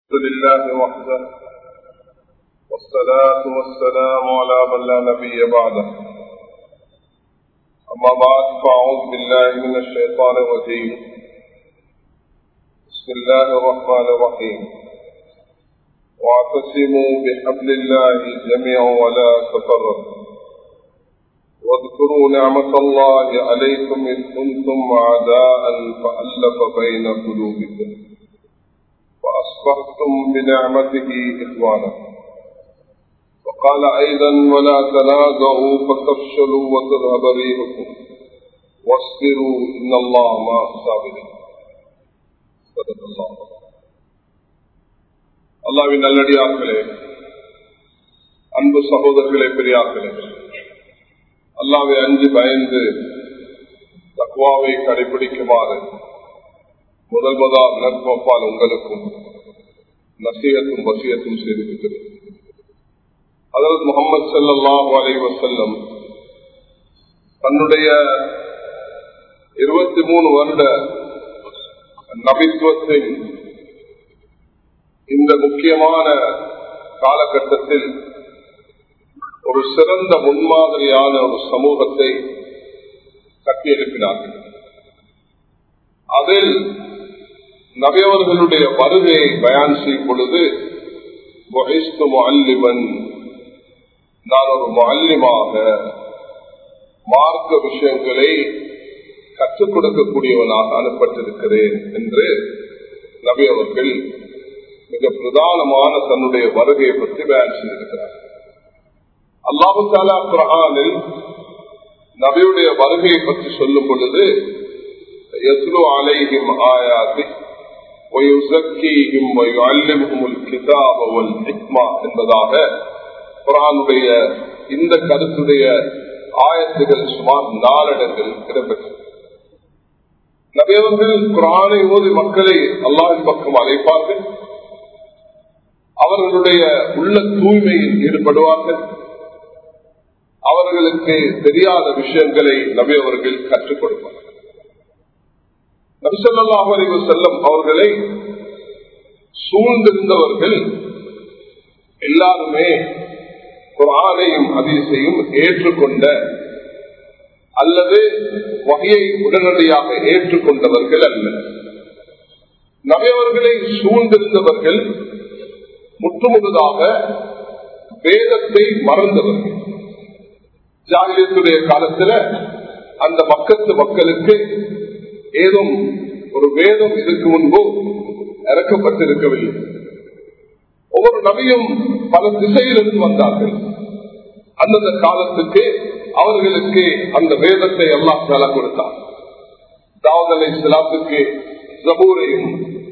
الحمد لله وحده والصلاة والسلام على من لا نبي بعده أما بعد فأعوذ بالله من الشيطان الرجيم بسم الله الرحمن الرحيم واعتصموا بحبل الله جميعا ولا تفرقوا واذكروا نعمة الله عليكم إذ كنتم أعداء فألف بين قلوبكم وأصبحتم بنعمته إخوانا وقال أيضا ولا تنازعوا فتفشلوا وتذهب ريحكم واصبروا إن الله مع الصابرين صدق الله அல்லாவின் நல்லடியார்களே அன்பு சகோதரர்களே பெரியார்களே அல்லாவை அஞ்சு பயந்து தக்குவாவை கடைபிடிக்குமாறு முதல் முதல் நற்பப்பால் உங்களுக்கும் நசீகத்தும் வசியத்தும் செய்திருக்கிறது அதாவது முகமது சல்லாஹூ அலை வசல்லம் தன்னுடைய இருபத்தி மூணு வருட நபித்துவத்தின் இந்த முக்கியமான காலகட்டத்தில் ஒரு சிறந்த முன்மாதிரியான ஒரு சமூகத்தை கட்டியெழுப்பினார்கள் அதில் நபியவர்களுடைய வருகையை பயான் செய்யும் பொழுது அல்லிமன் நான் ஒரு மல்லிமாக மார்க்க விஷயங்களை கற்றுக் கொடுக்கக்கூடியவனாக அனுப்பட்டிருக்கிறேன் என்று நபி அவர்கள் மிக பிரதானமான தன்னுடைய வருகையை பற்றி பயான் செய்திருக்கிறார் அல்லாஹு தாலா குரானில் நபியுடைய வருகையை பற்றி சொல்லும் பொழுது يتلو عليهم آياته ويزكيهم ويعلمهم الكتاب والحكمة என்பதாக குரானுடைய இந்த கருத்துடைய ஆயத்துகள் சுமார் நாலடங்கள் இடம்பெற்றது நபியவர்கள் குரானை ஓதி மக்களை அல்லாவின் பக்கம் அழைப்பார்கள் அவர்களுடைய உள்ள தூய்மையில் ஈடுபடுவார்கள் அவர்களுக்கு தெரியாத விஷயங்களை நபி அவர்கள் கற்றுக் கொடுப்பார்கள் நபிசல்லாஹு அலைவு செல்லம் அவர்களை சூழ்ந்திருந்தவர்கள் எல்லாருமே குரானையும் அதிசையும் ஏற்றுக்கொண்ட அல்லது வகையை உடனடியாக ஏற்றுக்கொண்டவர்கள் அல்ல நபையவர்களை சூழ்ந்திருந்தவர்கள் முற்றுமுழுதாக வேதத்தை மறந்தவர்கள் ஜாகிரியத்துடைய காலத்துல அந்த மக்கத்து மக்களுக்கு ஏதும் ஒரு வேதம் இதற்கு முன்பு இறக்கப்பட்டிருக்கவில்லை ஒவ்வொரு நபியும் பல திசையிலிருந்து வந்தார்கள் அந்தந்த காலத்துக்கு அவர்களுக்கு அந்த வேதத்தை எல்லாம் தல கொடுத்தார் தாவத் அலை சலாத்துக்கு ஜபூரையும்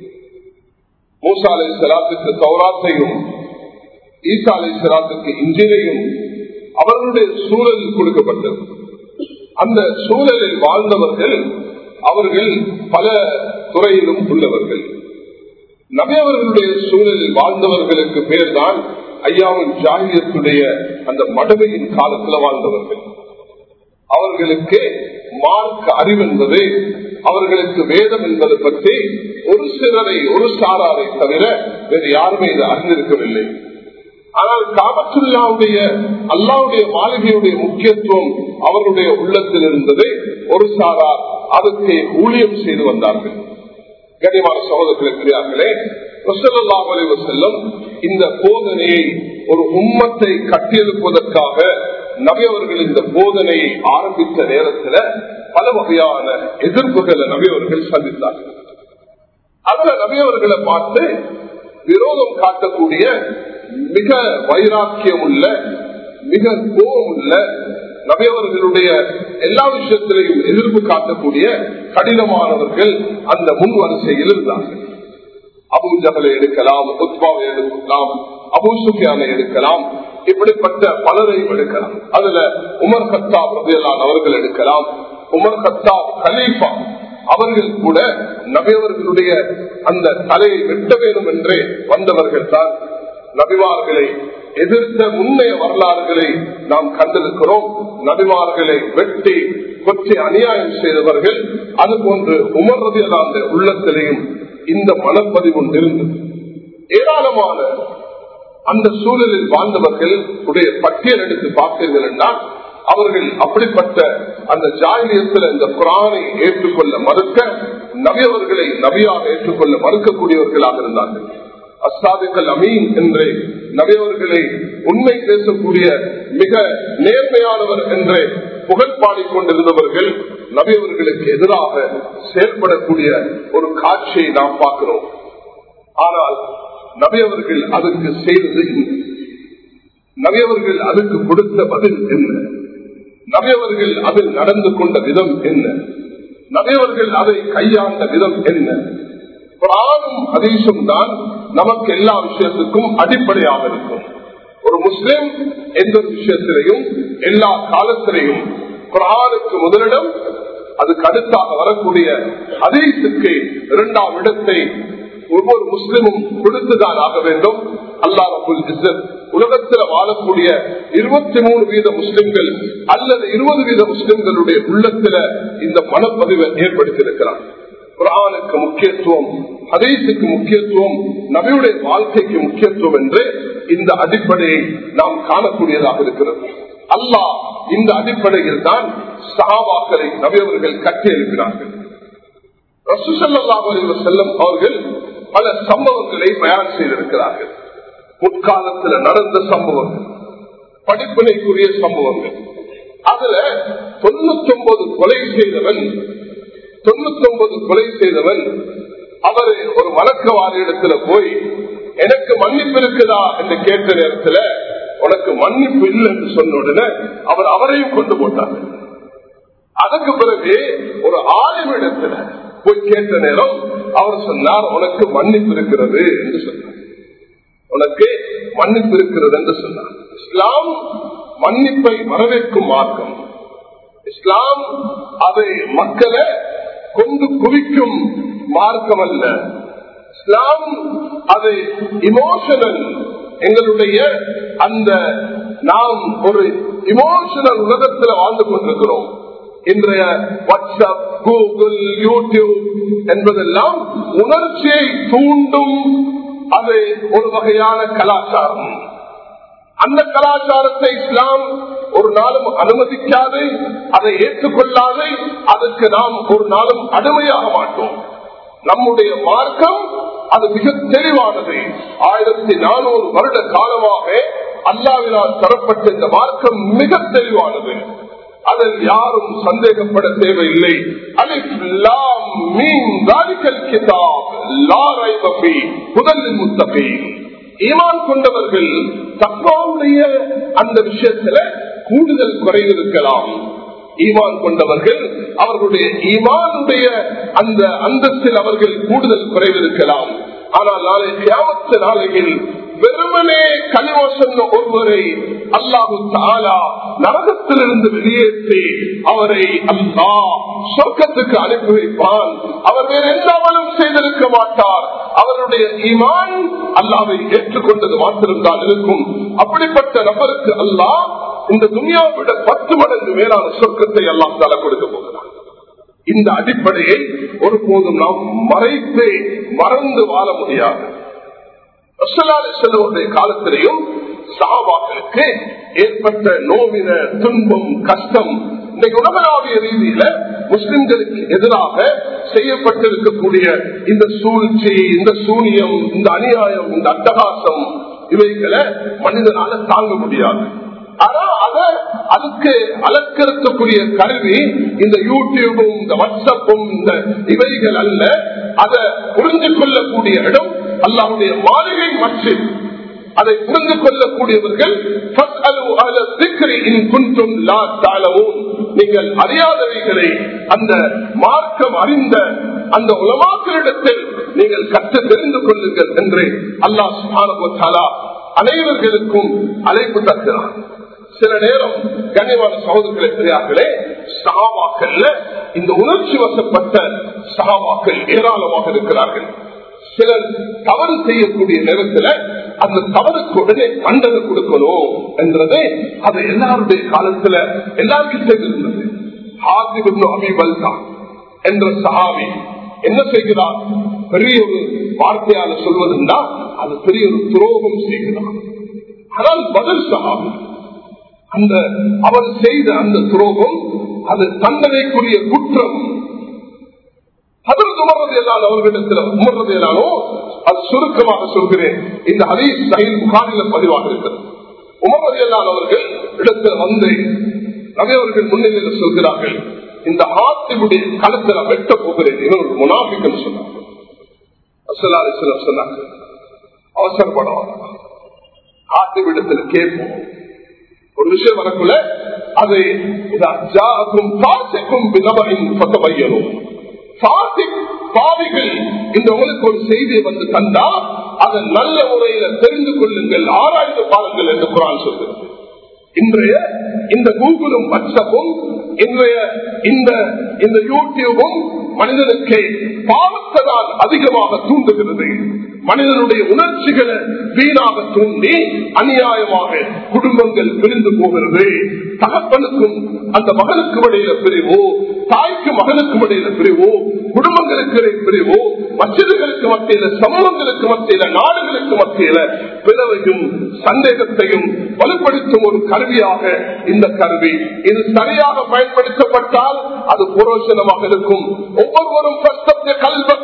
மூசா அலை சலாத்துக்கு சௌராத்தையும் ஈசா அலை சலாத்துக்கு இஞ்சினையும் அவர்களுடைய சூழலில் கொடுக்கப்பட்டது அந்த சூழலில் வாழ்ந்தவர்கள் அவர்கள் பல துறையிலும் உள்ளவர்கள் நபியவர்களுடைய சூழலில் வாழ்ந்தவர்களுக்கு பேர் தான் ஐயாவின் ஜாகியத்துடைய அந்த மடமையின் காலத்தில் வாழ்ந்தவர்கள் அவர்களுக்கு மார்க் அறிவு என்பது அவர்களுக்கு வேதம் என்பது பற்றி ஒரு சிலரை ஒரு சாராரை தவிர வேறு யாருமே இதை அறிந்திருக்கவில்லை ஆனால் காபத்துல்லாவுடைய அல்லாவுடைய மாளிகையுடைய முக்கியத்துவம் அவர்களுடைய உள்ளத்தில் இருந்தது ஒரு சாரார் அதற்கு ஊழியம் செய்து வந்தார்கள் கனிமான சகோதரர்களே செல்லும் இந்த போதனையை ஒரு உம்மத்தை கட்டியெழுப்பதற்காக நபியவர்கள் இந்த போதனையை ஆரம்பித்த நேரத்தில் பல வகையான எதிர்ப்புகளை நபியவர்கள் சந்தித்தார்கள் அதுல நபியவர்களை பார்த்து விரோதம் காட்டக்கூடிய மிக வைராக்கியம் உள்ள மிக கோபம் உள்ள நபியவர்களுடைய எல்லா விஷயத்திலையும் எதிர்ப்பு காட்டக்கூடிய கடினமானவர்கள் அந்த முன் வரிசையில் இருந்தார்கள் அபு ஜகலை எடுக்கலாம் உத்பாவை எடுக்கலாம் அபு சுஃபியானை எடுக்கலாம் இப்படிப்பட்ட பலரையும் எடுக்கலாம் அதுல உமர் கத்தாப் ரபியலான் அவர்கள் எடுக்கலாம் உமர் கத்தாப் கலீஃபா அவர்கள் கூட நபியவர்களுடைய அந்த தலையை வெட்ட வேண்டும் என்றே வந்தவர்கள் தான் நபிவார்களை எதிர்த்த முன்னைய வரலாறுகளை நாம் கண்டிருக்கிறோம் நபிமார்களை வெட்டி கொச்சி அநியாயம் செய்தவர்கள் அதுபோன்று உமர்றது அந்த உள்ளத்திலையும் இந்த மனப்பதிவு இருந்தது ஏராளமான அந்த சூழலில் வாழ்ந்தவர்கள் உடைய பட்டியல் எடுத்து பார்த்தீர்கள் என்றால் அவர்கள் அப்படிப்பட்ட அந்த ஜாயிலியத்தில் இந்த குரானை ஏற்றுக்கொள்ள மறுக்க நபியவர்களை நபியாக ஏற்றுக்கொள்ள மறுக்கக்கூடியவர்களாக இருந்தார்கள் அசாதிகள் அமீன் என்று நபியவர்களை உண்மை பேசக்கூடிய மிக நேர்மையானவர் என்று புகழ்பாடிக் கொண்டிருந்தவர்கள் நபியவர்களுக்கு எதிராக செயல்படக்கூடிய ஒரு காட்சியை நாம் பார்க்கிறோம் ஆனால் நபியவர்கள் அதற்கு செய்தது என்ன நபியவர்கள் அதுக்கு கொடுத்த பதில் என்ன நபியவர்கள் அதில் நடந்து கொண்ட விதம் என்ன நபியவர்கள் அதை கையாண்ட விதம் என்ன குரானும் ஹதீஷும் தான் நமக்கு எல்லா விஷயத்துக்கும் அடிப்படையாக இருக்கும் ஒரு முஸ்லிம் எந்த விஷயத்திலையும் எல்லா காலத்திலையும் குரானுக்கு முதலிடம் அதுக்கு அடுத்தாக வரக்கூடிய ஹதீஸுக்கு இரண்டாம் இடத்தை ஒவ்வொரு முஸ்லிமும் கொடுத்துதான் ஆக வேண்டும் அல்லா ரபுல் இஸ்ஸத் உலகத்தில் வாழக்கூடிய இருபத்தி மூணு வீத முஸ்லிம்கள் அல்லது இருபது வீத முஸ்லிம்களுடைய உள்ளத்துல இந்த மனப்பதிவை ஏற்படுத்தியிருக்கிறார் குரானுக்கு முக்கியத்துவம் ஹதீஸுக்கு முக்கியத்துவம் நபியுடைய வாழ்க்கைக்கு முக்கியத்துவம் என்று இந்த அடிப்படையை நாம் காணக்கூடியதாக இருக்கிறது அல்லாஹ் இந்த அடிப்படையில் தான் சஹாபாக்களை நபியவர்கள் கட்டி எழுப்பினார்கள் செல்லும் அவர்கள் பல சம்பவங்களை பயன் செய்திருக்கிறார்கள் முற்காலத்தில் நடந்த சம்பவங்கள் படிப்பினைக்குரிய சம்பவங்கள் அதுல தொண்ணூத்தி ஒன்பது கொலை செய்தவன் தொண்ணூத்தி ஒன்பது கொலை செய்தவன் அவர் ஒரு வழக்கவாதி இடத்துல போய் எனக்கு மன்னிப்பு இருக்குதா என்று கேட்ட நேரத்துல உனக்கு மன்னிப்பு இல்லை என்று சொன்ன உடனே அவர் அவரையும் கொண்டு போட்டார் அதுக்கு பிறகு ஒரு ஆளும் இடத்துல போய் கேட்ட நேரம் அவர் சொன்னார் உனக்கு மன்னிப்பு இருக்கிறது என்று சொன்னார் உனக்கு மன்னிப்பு இருக்கிறது என்று சொன்னார் இஸ்லாம் மன்னிப்பை வரவேற்கும் மார்க்கம் இஸ்லாம் அதை மக்களை கொண்டு குவிக்கும் மார்க்கம் அல்ல இஸ்லாம் அதை இமோஷனல் எங்களுடைய அந்த நாம் ஒரு இமோஷனல் உலகத்தில் வாழ்ந்து கொண்டிருக்கிறோம் இன்றைய வாட்ஸ்அப் கூகுள் யூடியூப் என்பதெல்லாம் உணர்ச்சியை தூண்டும் அது ஒரு வகையான கலாச்சாரம் அந்த கலாச்சாரத்தை இஸ்லாம் ஒரு நாளும் அனுமதிக்காது அதை ஏற்றுக்கொள்ளாது அதற்கு நாம் ஒரு நாளும் அடிமையாக மாட்டோம் நம்முடைய மார்க்கம் அது மிக தெளிவானது ஆயிரத்தி நானூறு வருட காலமாக அல்லாவினால் தரப்பட்ட இந்த மார்க்கம் மிக தெளிவானது அதில் யாரும் சந்தேகப்பட தேவையில்லை முதலில் முத்தகை ஈமான் கொண்டவர்கள் தப்பாவுடைய அந்த விஷயத்துல கூடுதல் குறைவு இருக்கலாம் ஈமான் கொண்டவர்கள் அவர்களுடைய ஈமானுடைய அந்த அந்தஸ்தில் அவர்கள் கூடுதல் குறைவு இருக்கலாம் ஆனால் நாளை கியாமத்து நாளையில் வெறுமனே கனிவ சொன்ன ஒருவரை அல்லாஹு தாலா நரகத்திலிருந்து வெளியேற்றி அவரை அல்லா சொர்க்கத்துக்கு அனுப்பி வைப்பான் அவர் வேற எந்த அமலும் செய்திருக்க மாட்டார் அவருடைய ஈமான் அல்லாவை ஏற்றுக்கொண்டது மாத்திருந்தால் இருக்கும் அப்படிப்பட்ட நபருக்கு அல்லாஹ் இந்த துனியாவை விட பத்து மடங்கு மேலான சொர்க்கத்தை எல்லாம் தலை கொடுக்க போகிறார் இந்த அடிப்படையை ஒருபோதும் நாம் மறைத்து மறந்து வாழ முடியாது செல்வருடைய காலத்திலேயும் சாபாக்களுக்கு ஏற்பட்ட நோவின துன்பம் கஷ்டம் இன்னைக்கு உலகளாவிய ரீதியில முஸ்லிம்களுக்கு எதிராக செய்யப்பட்டிருக்கக்கூடிய இந்த சூழ்ச்சி இந்த சூனியம் இந்த அநியாயம் இந்த அட்டகாசம் இவைகளை மனிதனால தாங்க முடியாது ஆனா அத அதுக்கு அலக்கறுக்கக்கூடிய கருவி இந்த யூடியூபும் இந்த வாட்ஸ்அப்பும் இந்த இவைகள் அல்ல அதை புரிஞ்சு கொள்ளக்கூடிய இடம் அல்லாவுடைய மாளிகை மஸ்ஜித் அதை புரிந்து கொள்ளக்கூடியவர்கள் நீங்கள் அறியாதவைகளை அந்த மார்க்கம் அறிந்த அந்த உலமாக்களிடத்தில் நீங்கள் கற்று தெரிந்து கொள்ளுங்கள் என்று அல்லாஹ் சுபானா அனைவர்களுக்கும் அழைப்பு தருகிறார் சில நேரம் கனிவான சகோதரர்களை பெரியார்களே சகாவாக்கல்ல இந்த உணர்ச்சி வசப்பட்ட சகாவாக்கள் ஏராளமாக இருக்கிறார்கள் சிலர் தவறு செய்யக்கூடிய நேரத்தில் அந்த தவறுக்கு உடனே தண்டனை கொடுக்கணும் என்றது அது எல்லாருடைய காலத்துல எல்லாருக்கும் தெரிந்திருந்தது ஹாசிபு அபிபல் தான் என்ற சஹாவி என்ன செய்கிறார் பெரிய ஒரு வார்த்தையால சொல்வதுன்னா அது பெரிய ஒரு துரோகம் செய்கிறார் ஆனால் பதில் சகாபி அந்த அவர் செய்த அந்த துரோகம் அது தண்டனைக்குரிய குற்றம் அதற்கு உமர்றதையெல்லாம் அவர்களிடத்தில் உமர்றதையெல்லானோ அது சுருக்கமாக சொல்கிறேன் இந்த ஹரீஸ் சஹில் புகாரில பதிவாக இருக்கிறது உமர்றதையெல்லாம் அவர்கள் இடத்தில் வந்து நகையவர்கள் முன்னிலையில் சொல்கிறார்கள் இந்த ஆத்தினுடைய களத்தில் வெட்ட போகிறேன் இன்னொரு முனாபிக்கல் சொன்னார்கள் சொன்னார்கள் அவசரப்படவாங்க ஆத்திவிடத்தில் கேட்போம் ஒரு விஷயம் வரக்குள்ள அதை பையனும் பாவிகள் இந்த உங்களுக்கு ஒரு செய்தியை வந்து தந்தா அதை நல்ல முறையில தெரிந்து கொள்ளுங்கள் ஆராய்ந்து பாருங்கள் என்று குரான் சொல்கிறது இன்றைய இந்த கூகுளும் வாட்ஸ்அப்பும் இன்றைய இந்த இந்த யூடியூபும் மனிதனுக்கு பாவத்தை தான் அதிகமாக தூண்டுகிறது மனிதனுடைய உணர்ச்சிகளை வீணாக தூண்டி அநியாயமாக குடும்பங்கள் பிரிந்து போகிறது தகப்பனுக்கும் அந்த மகனுக்கும் இடையில பிரிவோ தாய்க்கு மகனுக்கும் இடையில பிரிவோ குடும்பங்களுக்கு இடையே பிரிவோ மசிதர்களுக்கு மத்தியில சமூகங்களுக்கு மத்தியில நாடுகளுக்கு மத்தியில பிளவையும் சந்தேகத்தையும் வலுப்படுத்தும் ஒரு கருவியாக இந்த கருவி இது சரியாக பயன்படுத்தப்பட்டால் அது புரோசனமாக இருக்கும் ஒவ்வொருவரும் கல்வன்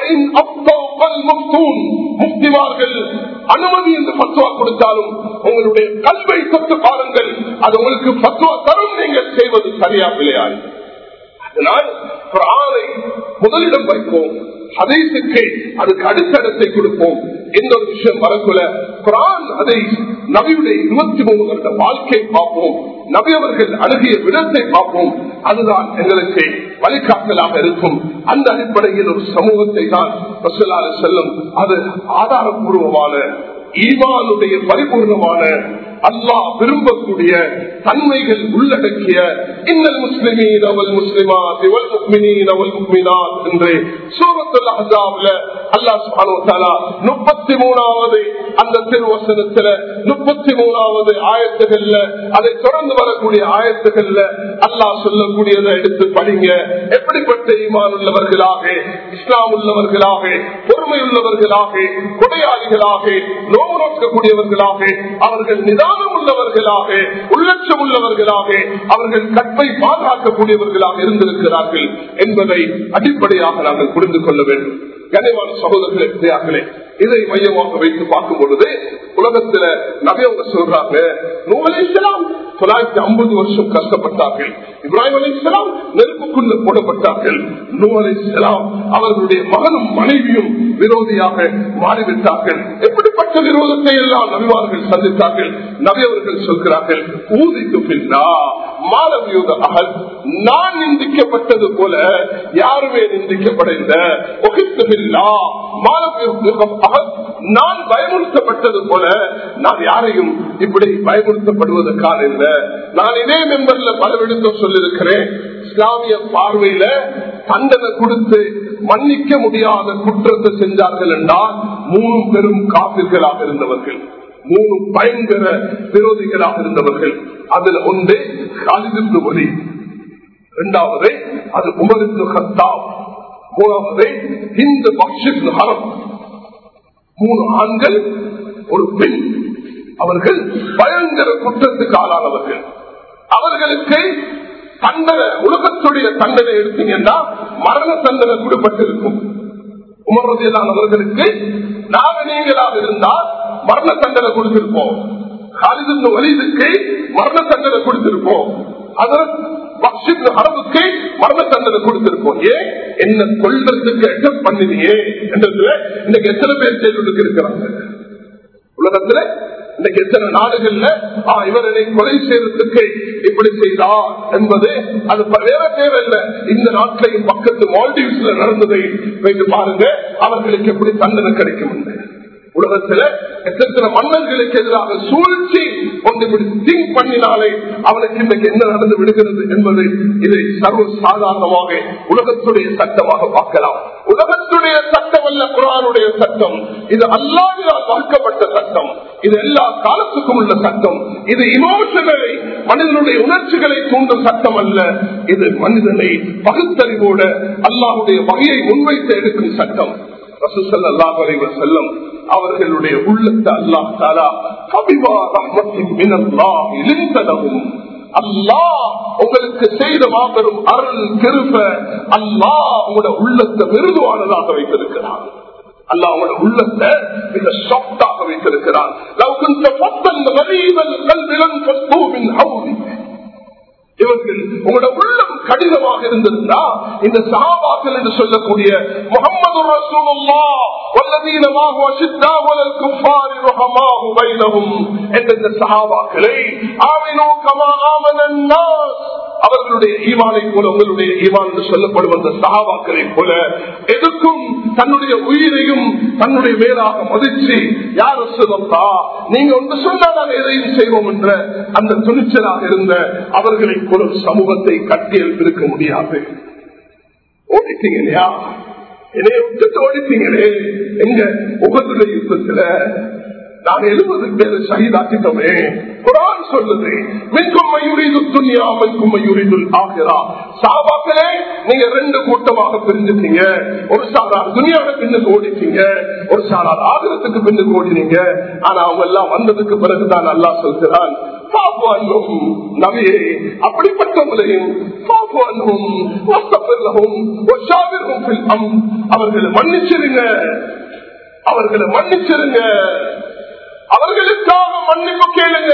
முக்திமார்கள் அனுமதி என்று பத்துவா கொடுத்தாலும் உங்களுடைய கல்வை தொட்டு பாருங்கள் அது உங்களுக்கு பத்துவா தரும் நீங்கள் செய்வது சரியா இல்லையா அதனால் ஆணை முதலிடம் வைப்போம் ஹதீசுக்கு அதுக்கு அடுத்த இடத்தை கொடுப்போம் எந்த ஒரு விஷயம் வரக்குள்ள குரான் அதை நபியுடைய இருபத்தி மூணு வருட வாழ்க்கை பார்ப்போம் நபி அவர்கள் அணுகிய விடத்தை பார்ப்போம் அதுதான் எங்களுக்கு வழிகாட்டலாக இருக்கும் அந்த அடிப்படையில் ஒரு சமூகத்தை தான் செல்லும் அது ஆதாரபூர்வமான ஈமானுடைய பரிபூர்ணமான அல்லாஹ் விரும்பக்கூடிய தன்மைகள் உள்ளடக்கிய இன்னல் முஸ்லிமீன் அவள் முஸ்லிமா இவள் முக்மினீன் அவள் முக்மினாத் என்று சூரத்துல் அஹாப்ல அல்லாஹ் சுபானு முப்பத்தி மூணாவது அந்த திருவசனத்துல முப்பத்தி மூணாவது ஆயத்துகள்ல அதை தொடர்ந்து வரக்கூடிய ஆயத்துகள்ல அல்லாஹ் சொல்லக்கூடியதை எடுத்து படிங்க எப்படிப்பட்ட ஈமான் உள்ளவர்களாக இஸ்லாம் உள்ளவர்களாக பொறுமை உள்ளவர்களாக கொடையாளிகளாக நோவு நோக்கக்கூடியவர்களாக அவர்கள் நிதானம் உள்ளவர்களாக உள்ளட்சம் உள்ளவர்களாக அவர்கள் கற்பை பாதுகாக்கக்கூடியவர்களாக இருந்திருக்கிறார்கள் என்பதை அடிப்படையாக நாங்கள் புரிந்து கொள்ள வேண்டும் கனிவான சகோதரர்களே இதை மையமாக வைத்து பார்க்கும் பொழுது உலகத்துல நகையவங்க சொல்றாங்க நூலைசலாம் தொள்ளாயிரத்தி ஐம்பது வருஷம் கஷ்டப்பட்டார்கள் இப்ராஹிம் அலி இஸ்லாம் நெருப்புக்குள்ள போடப்பட்டார்கள் நூ அலி இஸ்லாம் அவர்களுடைய மகனும் மனைவியும் விரோதியாக மாறிவிட்டார்கள் எப்படிப்பட்ட விரோதத்தை எல்லாம் நபிவார்கள் சந்தித்தார்கள் நபி அவர்கள் சொல்கிறார்கள் ஊதிக்கு பின்னா மாலவியோத அகல் நான் நிந்திக்கப்பட்டது போல யாருமே நிந்திக்கப்படைந்த நான் பயமுறுத்தப்பட்டது போல நான் யாரையும் இப்படி பயமுறுத்தப்படுவதற்கான இல்ல நான் இதே மெம்பர்ல பல விடுத்தம் சொல்லிருக்கிறேன் இஸ்லாமிய பார்வையில தண்டனை கொடுத்து மன்னிக்க முடியாத குற்றத்தை செஞ்சார்கள் என்றால் மூணு பெரும் காப்பிர்களாக இருந்தவர்கள் மூணு பயங்கர விரோதிகளாக இருந்தவர்கள் அதுல ஒன்று காலிதிற்கு ஒளி இரண்டாவது அது உமருக்கு ஹத்தா மூணாவது இந்த பக்ஷின் ஹரம் மூணு ஆண்கள் ஒரு பெண் அவர்கள் பயங்கர குற்றத்துக்கு ஆளானவர்கள் அவர்களுக்கு தண்டனை உலகத்துடைய தண்டனை எடுத்தீங்கன்னா மரண தண்டனை கொடுப்பட்டிருக்கும் உமர்றதையிலான அவர்களுக்கு நாங்க நீங்களாக இருந்தால் மரண தண்டனை கொடுத்திருப்போம் காலிதின் வலிதுக்கு மரண தண்டனை கொடுத்திருப்போம் அரபுக்கு மரண தண்டனை கொடுத்திருப்போம் ஏன் என்ன கொள்றதுக்கு அட்ஜஸ்ட் பண்ணினியே என்றதுல இன்னைக்கு எத்தனை பேர் செயலுக்கு இருக்கிறாங்க உலகத்துல இன்னைக்கு எத்தனை நாடுகள்ல இவரை கொலை செய்யறதுக்கு இப்படி செய்தார் என்பது அது வேற தேவையில்லை இந்த நாட்டிலையும் பக்கத்து மால்டீவ்ஸ்ல நடந்ததை வைத்து பாருங்க அவர்களுக்கு எப்படி தண்டனை கிடைக்கும் என்று உலகத்துல எத்தனை மன்னர்களுக்கு எதிராக சூழ்ச்சி ஒன்று இப்படி திங்க் பண்ணினாலே அவனுக்கு இன்றைக்கு என்ன நடந்து விடுகிறது என்பது இதை சர்வ சாதாரணமாக உலகத்துடைய சட்டமாக பார்க்கலாம் உலகத்துடைய சட்டம் அல்ல குரானுடைய சட்டம் இது அல்லாவினால் பார்க்கப்பட்ட சட்டம் இது எல்லா காலத்துக்கும் உள்ள சட்டம் இது இமோஷனலை மனிதனுடைய உணர்ச்சிகளை தூண்டும் சட்டம் அல்ல இது மனிதனை பகுத்தறிவோட அல்லாஹுடைய வகையை முன்வைத்து எடுக்கும் சட்டம் செல்லம் அவர்களுடைய உள்ளத்தை அல்லாஹ் தாரா கபிவா ரஹ்மத்தின் மினல்லாஹ் இழிந்தனவும் அல்லாஹ் உங்களுக்கு செய்த மாபெரும் அருள் திருப்ப அல்லாஹ் உங்களோட உள்ளத்தை மிருதுவானதாக வைத்திருக்கிறார் அல்லாஹ் உங்களோட உள்ளத்தை மிக சாஃப்டாக வைத்திருக்கிறார் இவர்கள் உங்களோட உள்ளம் கடினமாக இருந்திருந்தா இந்த சகாபாக்கள் என்று சொல்லக்கூடிய முகமது ரசூலுல்லா வல்லதீனமாக வசித்தாவல் குஃபாரி ரஹமாஹு பைனஹும் என்ற இந்த சகாபாக்களை ஆமினோ கமா ஆமனன் நாஸ் அவர்களுடைய ஈமானை போல உங்களுடைய ஈமான் என்று சொல்லப்படும் அந்த சகாபாக்களை போல எதுக்கும் தன்னுடைய உயிரையும் தன்னுடைய மேலாக மதிச்சு யார் சொல்லா நீங்க ஒன்று சொன்னா நாங்கள் எதையும் செய்வோம் என்ற அந்த துணிச்சலாக இருந்த அவர்களை போல சமூகத்தை கட்டி எழுப்பிருக்க முடியாது ஓடிட்டீங்க இல்லையா என்னைய விட்டுட்டு ஓடிட்டீங்களே எங்க உகத்துடைய யுத்தத்துல நாங்க எழுபது பேர் சகிதாக்கிட்டோமே குரான் சொல்லுது மின்கும் மயூரிது துன்யா மின்கும் மயூரிது ஆகிறா சாபாக்களே நீங்க ரெண்டு கூட்டமாக பிரிஞ்சுட்டீங்க ஒரு சாரார் துனியாவை பின்னுக்கு ஓடிட்டீங்க ஒரு சாரார் ஆகிரத்துக்கு பின்னுக்கு ஓடினீங்க ஆனா அவங்க எல்லாம் வந்ததுக்கு பிறகுதான் நல்லா சொல்கிறான் நவியே அப்படிப்பட்டவங்களையும் அவர்களை மன்னிச்சிருங்க அவர்களை மன்னிச்சிருங்க அவர்களுக்காக மன்னிப்பு கேளுங்க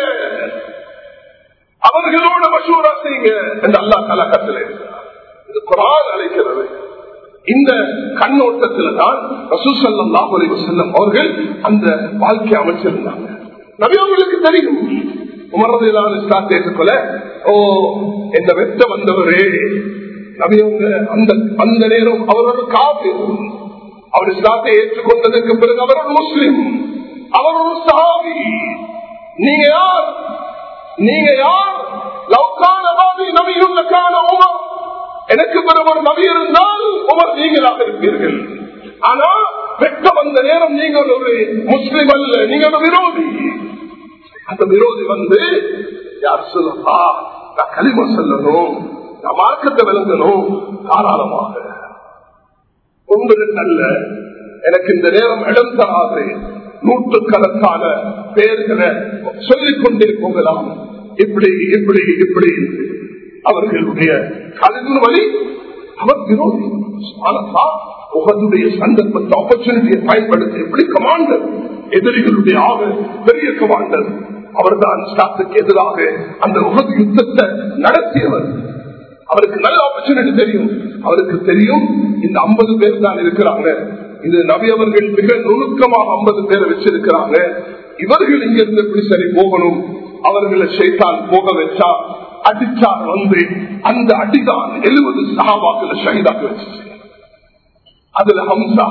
அவர்களோட மசூரா செய்யுங்க என்று அல்லா தலா கட்டளை இது குரான் அழைக்கிறது இந்த கண்ணோட்டத்தில் தான் ரசூசல்லம் செல்லம் அவர்கள் அந்த வாழ்க்கை அமைச்சிருந்தாங்க நபியவங்களுக்கு தெரியும் உமரதையிலான ஏற்றுக்கொள்ள ஓ இந்த வெட்ட வந்தவரே நபியவங்க அந்த அந்த நேரம் அவர் ஒரு காப்பு அவர் இஸ்லாத்தை ஏற்றுக்கொண்டதற்கு பிறகு அவர் ஒரு முஸ்லிம் அவர் ஒரு சாவி நீங்க யார் நீங்க யார் லவ்கான பாபி நபியுள்ள கால உமர் எனக்கு பிறகு ஒரு நபி இருந்தால் உமர் நீங்களாக இருப்பீர்கள் ஆனா வெட்ட வந்த நேரம் நீங்க ஒரு முஸ்லிம் அல்ல நீங்க ஒரு விரோதி அந்த விரோதி வந்து யார் சொல்லா நான் களிம சொல்லணும் நான் மார்க்கத்தை விளங்கணும் தாராளமாக உங்களுக்கு அல்ல எனக்கு இந்த நேரம் இடம் தராது நூற்றுக்கணக்கான பெயர்களை சொல்லிக் கொண்டே போகலாம் இப்படி இப்படி இப்படி அவர்களுடைய கலின் வழி அவர் விரோதி உங்களுடைய சந்தர்ப்பத்தை ஆப்பர்ச்சுனிட்டியை பயன்படுத்தி எப்படி கமாண்டர் எதிரிகளுடைய ஆக பெரிய கமாண்டர் அவர்தான் ஸ்டாத்துக்கு எதிராக அந்த உகது யுத்தத்தை நடத்தியவர் அவருக்கு நல்ல ஆப்பர்ச்சுனிட்டி தெரியும் அவருக்கு தெரியும் இந்த ஐம்பது பேர் தான் இருக்கிறாங்க இது நபி அவர்கள் மிக நுணுக்கமாக ஐம்பது பேரை வச்சிருக்கிறாங்க இவர்கள் இங்கிருந்து எப்படி சரி போகணும் அவர்களை செய்தால் போக வச்சா அடிச்சார் வந்து அந்த அடிதான் எழுபது சகாபாக்களை ஷஹீதாக்க வச்சு அதுல ஹம்சா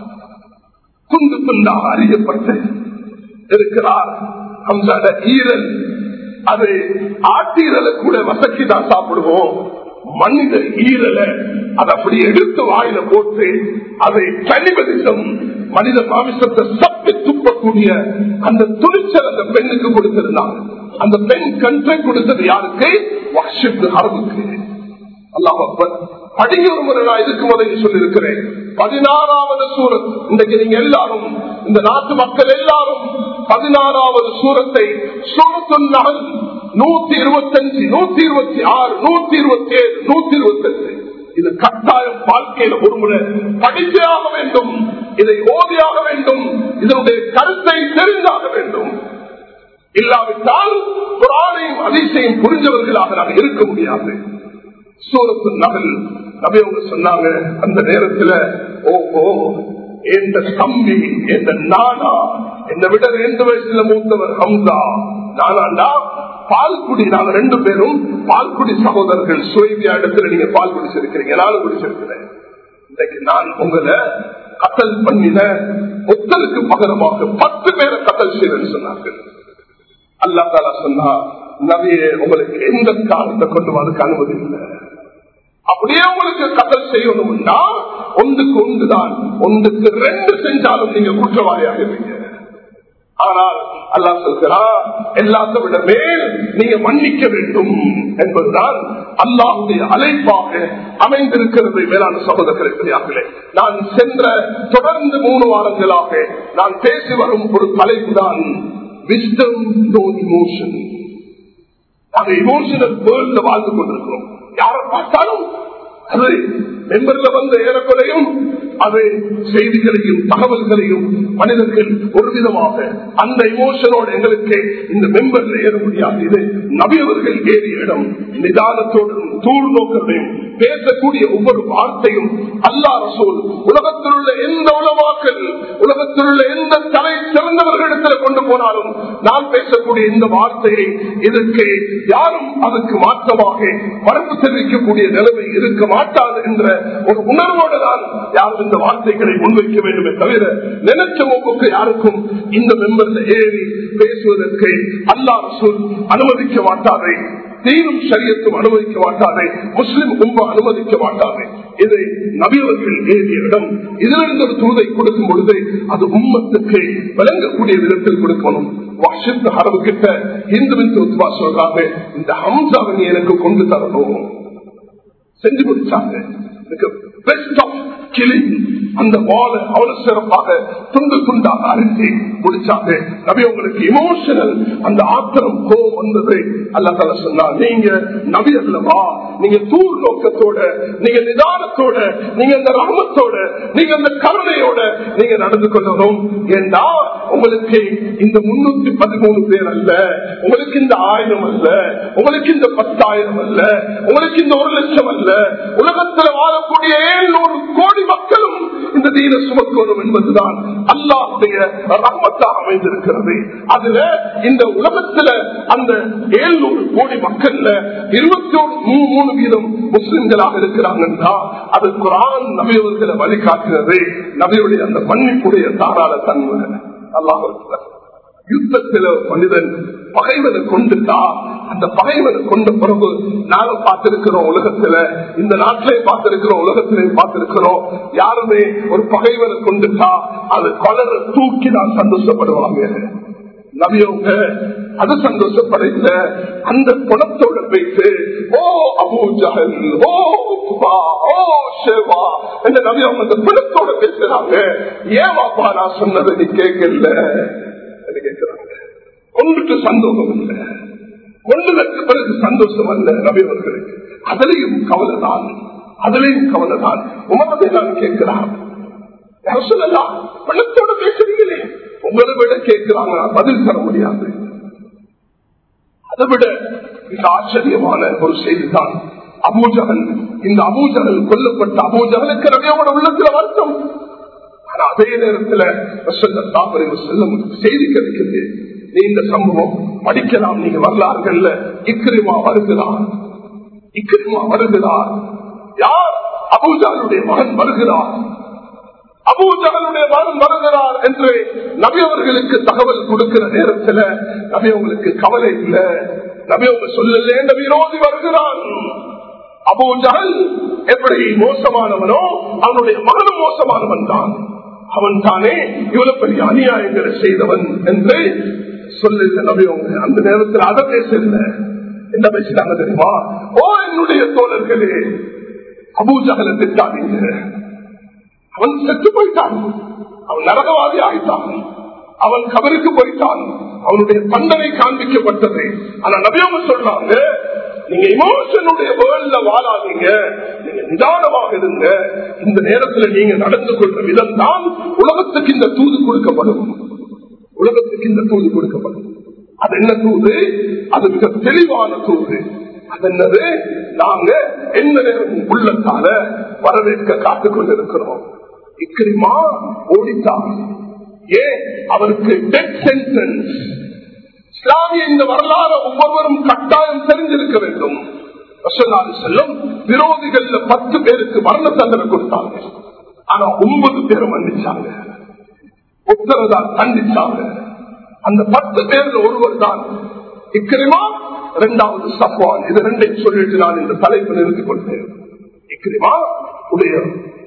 துண்டு துண்டாக அறியப்பட்டு இருக்கிறார் ஹம்சாட ஈரல் அது ஆட்டீரலை கூட வசக்கி தான் சாப்பிடுவோம் மனித ஈரலை அதை அப்படி எடுத்து வாயில போட்டு அதை கனிபதிசம் மனித மாமிசத்தை சப்பி துப்பக்கூடிய அந்த துணிச்சல் அந்த பெண்ணுக்கு கொடுத்திருந்தாங்க அந்த பெண் கன்றை கொடுத்தது யாருக்கு வாஷிப்பு அரபுக்கு அல்லாஹ் படிங்க ஒரு முறை நான் இதுக்கு முதலில் சொல்லியிருக்கிறேன் பதினாறாவது சூரத் இன்றைக்கு நீங்க எல்லாரும் இந்த நாட்டு மக்கள் எல்லாரும் பதினாறாவது சூரத்தை சூரத்து நகல் நூத்தி இருபத்தஞ்சு நூத்தி இருபத்தி ஆறு நூத்தி இருபத்தி ஏழு நூத்தி இருபத்தி எட்டு இது கட்டாயம் வாழ்க்கையில் ஒரு முறை படித்தே ஆக வேண்டும் இதை ஓதியாக வேண்டும் இதனுடைய கருத்தை தெரிந்தாக வேண்டும் இல்லாவிட்டால் குரானையும் அதிசயம் புரிஞ்சவர்களாக நாம் இருக்க முடியாது சூரத்து நகல் நபியவங்க சொன்னாங்க அந்த நேரத்துல ஓஹோ எந்த தம்பி எந்த நானா என்னை விட ரெண்டு வயசுல மூத்தவர் ஹம்சா நானாண்டா பால்குடி நாங்க ரெண்டு பேரும் பால்குடி சகோதரர்கள் சுவைவியா இடத்துல நீங்க பால் குடிச்சிருக்கிறீங்க நானும் குடிச்சிருக்கிறேன் இன்னைக்கு நான் உங்களை கத்தல் பண்ணின ஒத்தலுக்கு பகரமாக பத்து பேரை கத்தல் செய்யறேன்னு சொன்னார்கள் அல்லா தாலா சொன்னா நவியே உங்களுக்கு எந்த காலத்தை கொண்டு அதுக்கு அனுமதி இல்லை அப்படியே உங்களுக்கு கதல் செய்யணும்னா ஒன்றுக்கு ஒன்றுதான் ஒன்றுக்கு ரெண்டு செஞ்சாலும் நீங்க குற்றவாளியாக இருப்பீங்க ஆனால் அல்லா சொல்கிறார் எல்லாத்த விட மேல் நீங்க மன்னிக்க வேண்டும் என்பதுதான் அல்லாஹுடைய அழைப்பாக அமைந்திருக்கிறது மேலான சகோதரர்களை பெரியார்களே நான் சென்ற தொடர்ந்து மூணு வாரங்களாக நான் பேசி வரும் ஒரு தலைப்பு தான் விஸ்டம் நோ இமோஷன் நாங்கள் இமோஷனல் வேர்ல்ட்ல வாழ்ந்து கொண்டிருக்கிறோம் யாரை பார்த்தாலும் அது மெம்பர்ல வந்த ஏறக்குறையும் அது செய்திகளையும் தகவல்களையும் மனிதர்கள் ஒரு விதமாக அந்த இமோஷனோட எங்களுக்கு இந்த மெம்பர்ல ஏற முடியாது இது நபியவர்கள் ஏறிய இடம் நிதானத்தோடும் தூள் நோக்கத்தையும் பேசக்கூடிய ஒவ்வொரு வார்த்தையும் அல்லா ரசூல் உலகத்தில் உள்ள எந்த உலமாக்கள் உலகத்தில் உள்ள எந்த தலை சிறந்தவர்களிடத்தில் கொண்டு போனாலும் நான் பேசக்கூடிய இந்த வார்த்தையை இதற்கு யாரும் அதுக்கு மாற்றமாக மறுப்பு தெரிவிக்கக்கூடிய நிலைமை இருக்க மாட்டாது என்ற ஒரு உணர்வோடு தான் யாரும் இந்த வார்த்தைகளை முன்வைக்க வேண்டுமே தவிர நினைச்ச போக்குக்கு யாருக்கும் இந்த மெம்பர்ல ஏறி பேசுவதற்கு அல்லா ரசூல் அனுமதிக்க மாட்டாரே தீனும் சரியத்தும் அனுமதிக்க மாட்டாரே முஸ்லிம் கும்ப அனுமதிக்க மாட்டாரே இதை நபியவர்கள் ஏறிய இடம் இதிலிருந்து ஒரு தூதை கொடுக்கும் பொழுது அது உம்மத்துக்கு விளங்கக்கூடிய விதத்தில் கொடுக்கணும் அரபு கிட்ட இந்துவின் ஒத்துவா சொல்றாங்க இந்த ஹம்சாவை நீ எனக்கு கொண்டு தரணும் செஞ்சு கொடுத்தாங்க பெஸ்ட் ஆஃப் கிளிங் அந்த வாழ அவ்வளவு சிறப்பாக துண்டு துண்டாக அரிசி முடிச்சாங்க நபி உங்களுக்கு இமோஷனல் அந்த ஆத்திரம் கோபம் வந்தது அல்ல தலை சொன்னா நீங்க நபி அல்லவா நீங்க தூர் நோக்கத்தோட நீங்க நிதானத்தோட நீங்க அந்த ரகமத்தோட நீங்க அந்த கருணையோட நீங்க நடந்து கொள்ளணும் ஏண்டா உங்களுக்கு இந்த முன்னூத்தி பதிமூணு பேர் அல்ல உங்களுக்கு இந்த ஆயிரம் அல்ல உங்களுக்கு இந்த பத்தாயிரம் அல்ல உங்களுக்கு இந்த ஒரு லட்சம் அல்ல உலகத்தில் வாழக்கூடிய ஏழ்நூறு கோடி மக்களும் இந்த தீன சுமக்கணும் என்பதுதான் அல்லாஹுடைய ரகமத்தாக அமைந்திருக்கிறது அதுல இந்த உலகத்துல அந்த ஏழ்நூறு கோடி மக்கள்ல இருபத்தி மூணு வீதம் முஸ்லிம்களாக இருக்கிறாங்கன்னா அது குரான் நபியவர்களை வழிகாட்டுகிறது நபியுடைய அந்த மன்னிப்புடைய தாராள தன்மை அல்லாஹ் யுத்தத்தில மனிதன் பகைவனை கொண்டுட்டா அந்த பகைவனை கொண்ட பிறகு நாங்க பார்த்திருக்கிறோம் உலகத்துல இந்த நாட்டிலே பார்த்திருக்கிறோம் உலகத்திலையும் பார்த்திருக்கிறோம் யாருமே ஒரு பகைவனை கொண்டுட்டா அது கொலரை தூக்கி தான் சந்தோஷப்படுவாங்க நவியவங்க அது சந்தோஷப்படைந்த அந்த குணத்தோட போயிட்டு ஓ அபூஜகல் ஓ குபா ஓ ஷேவா என்ற நவியவங்க அந்த குணத்தோட பேசுறாங்க ஏன் வாப்பா நான் சொன்னதை நீ கேட்கல கேட்கிறாங்க ஒன்றுக்கு சந்தோஷம் இல்லை ஒன்றுக்கு பிறகு சந்தோஷம் அல்ல நபியவர்களுக்கு அதிலையும் கவலைதான் அதிலையும் கவலைதான் உமரதை நான் கேட்கிறான் சொல்லலாம் பணத்தோட பேசுறீங்களே உங்களை விட கேட்கிறாங்க பதில் தர முடியாது அதை விட மிக ஆச்சரியமான ஒரு செய்திதான் அபூஜகன் இந்த அபூஜகல் கொல்லப்பட்ட அபூஜகனுக்கு ரவியோட உள்ளத்துல வருத்தம் ஆனா அதே நேரத்தில் செல்லும் செய்தி கிடைக்கிறது நீண்ட சம்பவம் படிக்கலாம் நீங்க வரலாறுகள்ல இக்கிரிமா வருகிறார் இக்கிரிமா வருகிறார் யார் அபூஜாலுடைய மகன் வருகிறார் அபூஜகனுடைய மகன் வருகிறார் என்று நபி அவர்களுக்கு தகவல் கொடுக்கிற நேரத்தில் நபி அவங்களுக்கு கவலை இல்லை நபி அவங்க சொல்லல என்ற விரோதி வருகிறான் அபூஜகல் எப்படி மோசமானவனோ அவனுடைய மகனும் மோசமானவன் தான் அவன் தானே இவ்வளவு பெரிய அநியாயங்களை செய்தவன் என்று சொல்லுங்க நபி அவங்க அந்த நேரத்தில் அதை பேசல என்ன பேசிட்டாங்க தெரியுமா ஓ என்னுடைய தோழர்களே அபூஜகலை திட்டாதீங்க அவன் செத்து போயிட்டான் அவன் நரகவாதி ஆகிட்டான் அவன் கபருக்கு போயிட்டான் அவனுடைய தண்டனை காண்பிக்கப்பட்டது ஆனா நபியவங்க சொல்றாங்க நீங்க இமோஷனுடைய வேர்ல்ட்ல வாழாதீங்க நீங்க நிதானமாக இருங்க இந்த நேரத்துல நீங்க நடந்து கொள்ற விதம் தான் உலகத்துக்கு இந்த தூது கொடுக்கப்படும் உலகத்துக்கு இந்த தூது கொடுக்கப்படும் அது என்ன தூது அது மிக தெளிவான தூது அது என்னது நாங்க எந்த நேரம் உள்ளத்தால வரவேற்க காத்துக் கொண்டிருக்கிறோம் இக்கிரிமா ஓடித்தான் ஏன் அவருக்கு டெத் சென்டென்ஸ் இஸ்லாமிய இந்த வரலாறு ஒவ்வொருவரும் கட்டாயம் தெரிஞ்சிருக்க வேண்டும் செல்லும் விரோதிகள் பத்து பேருக்கு மரண தண்டனை கொடுத்தாங்க ஆனா ஒன்பது பேரும் மன்னிச்சாங்க உத்தரதான் கண்டிச்சாங்க அந்த பத்து பேர்ல ஒருவர் தான் இக்கிரிமா இரண்டாவது சஃப்வான் இது ரெண்டையும் சொல்லிட்டு நான் இந்த தலைப்பு நிறுத்திக் கொண்டேன் இக்கிரிமா உடைய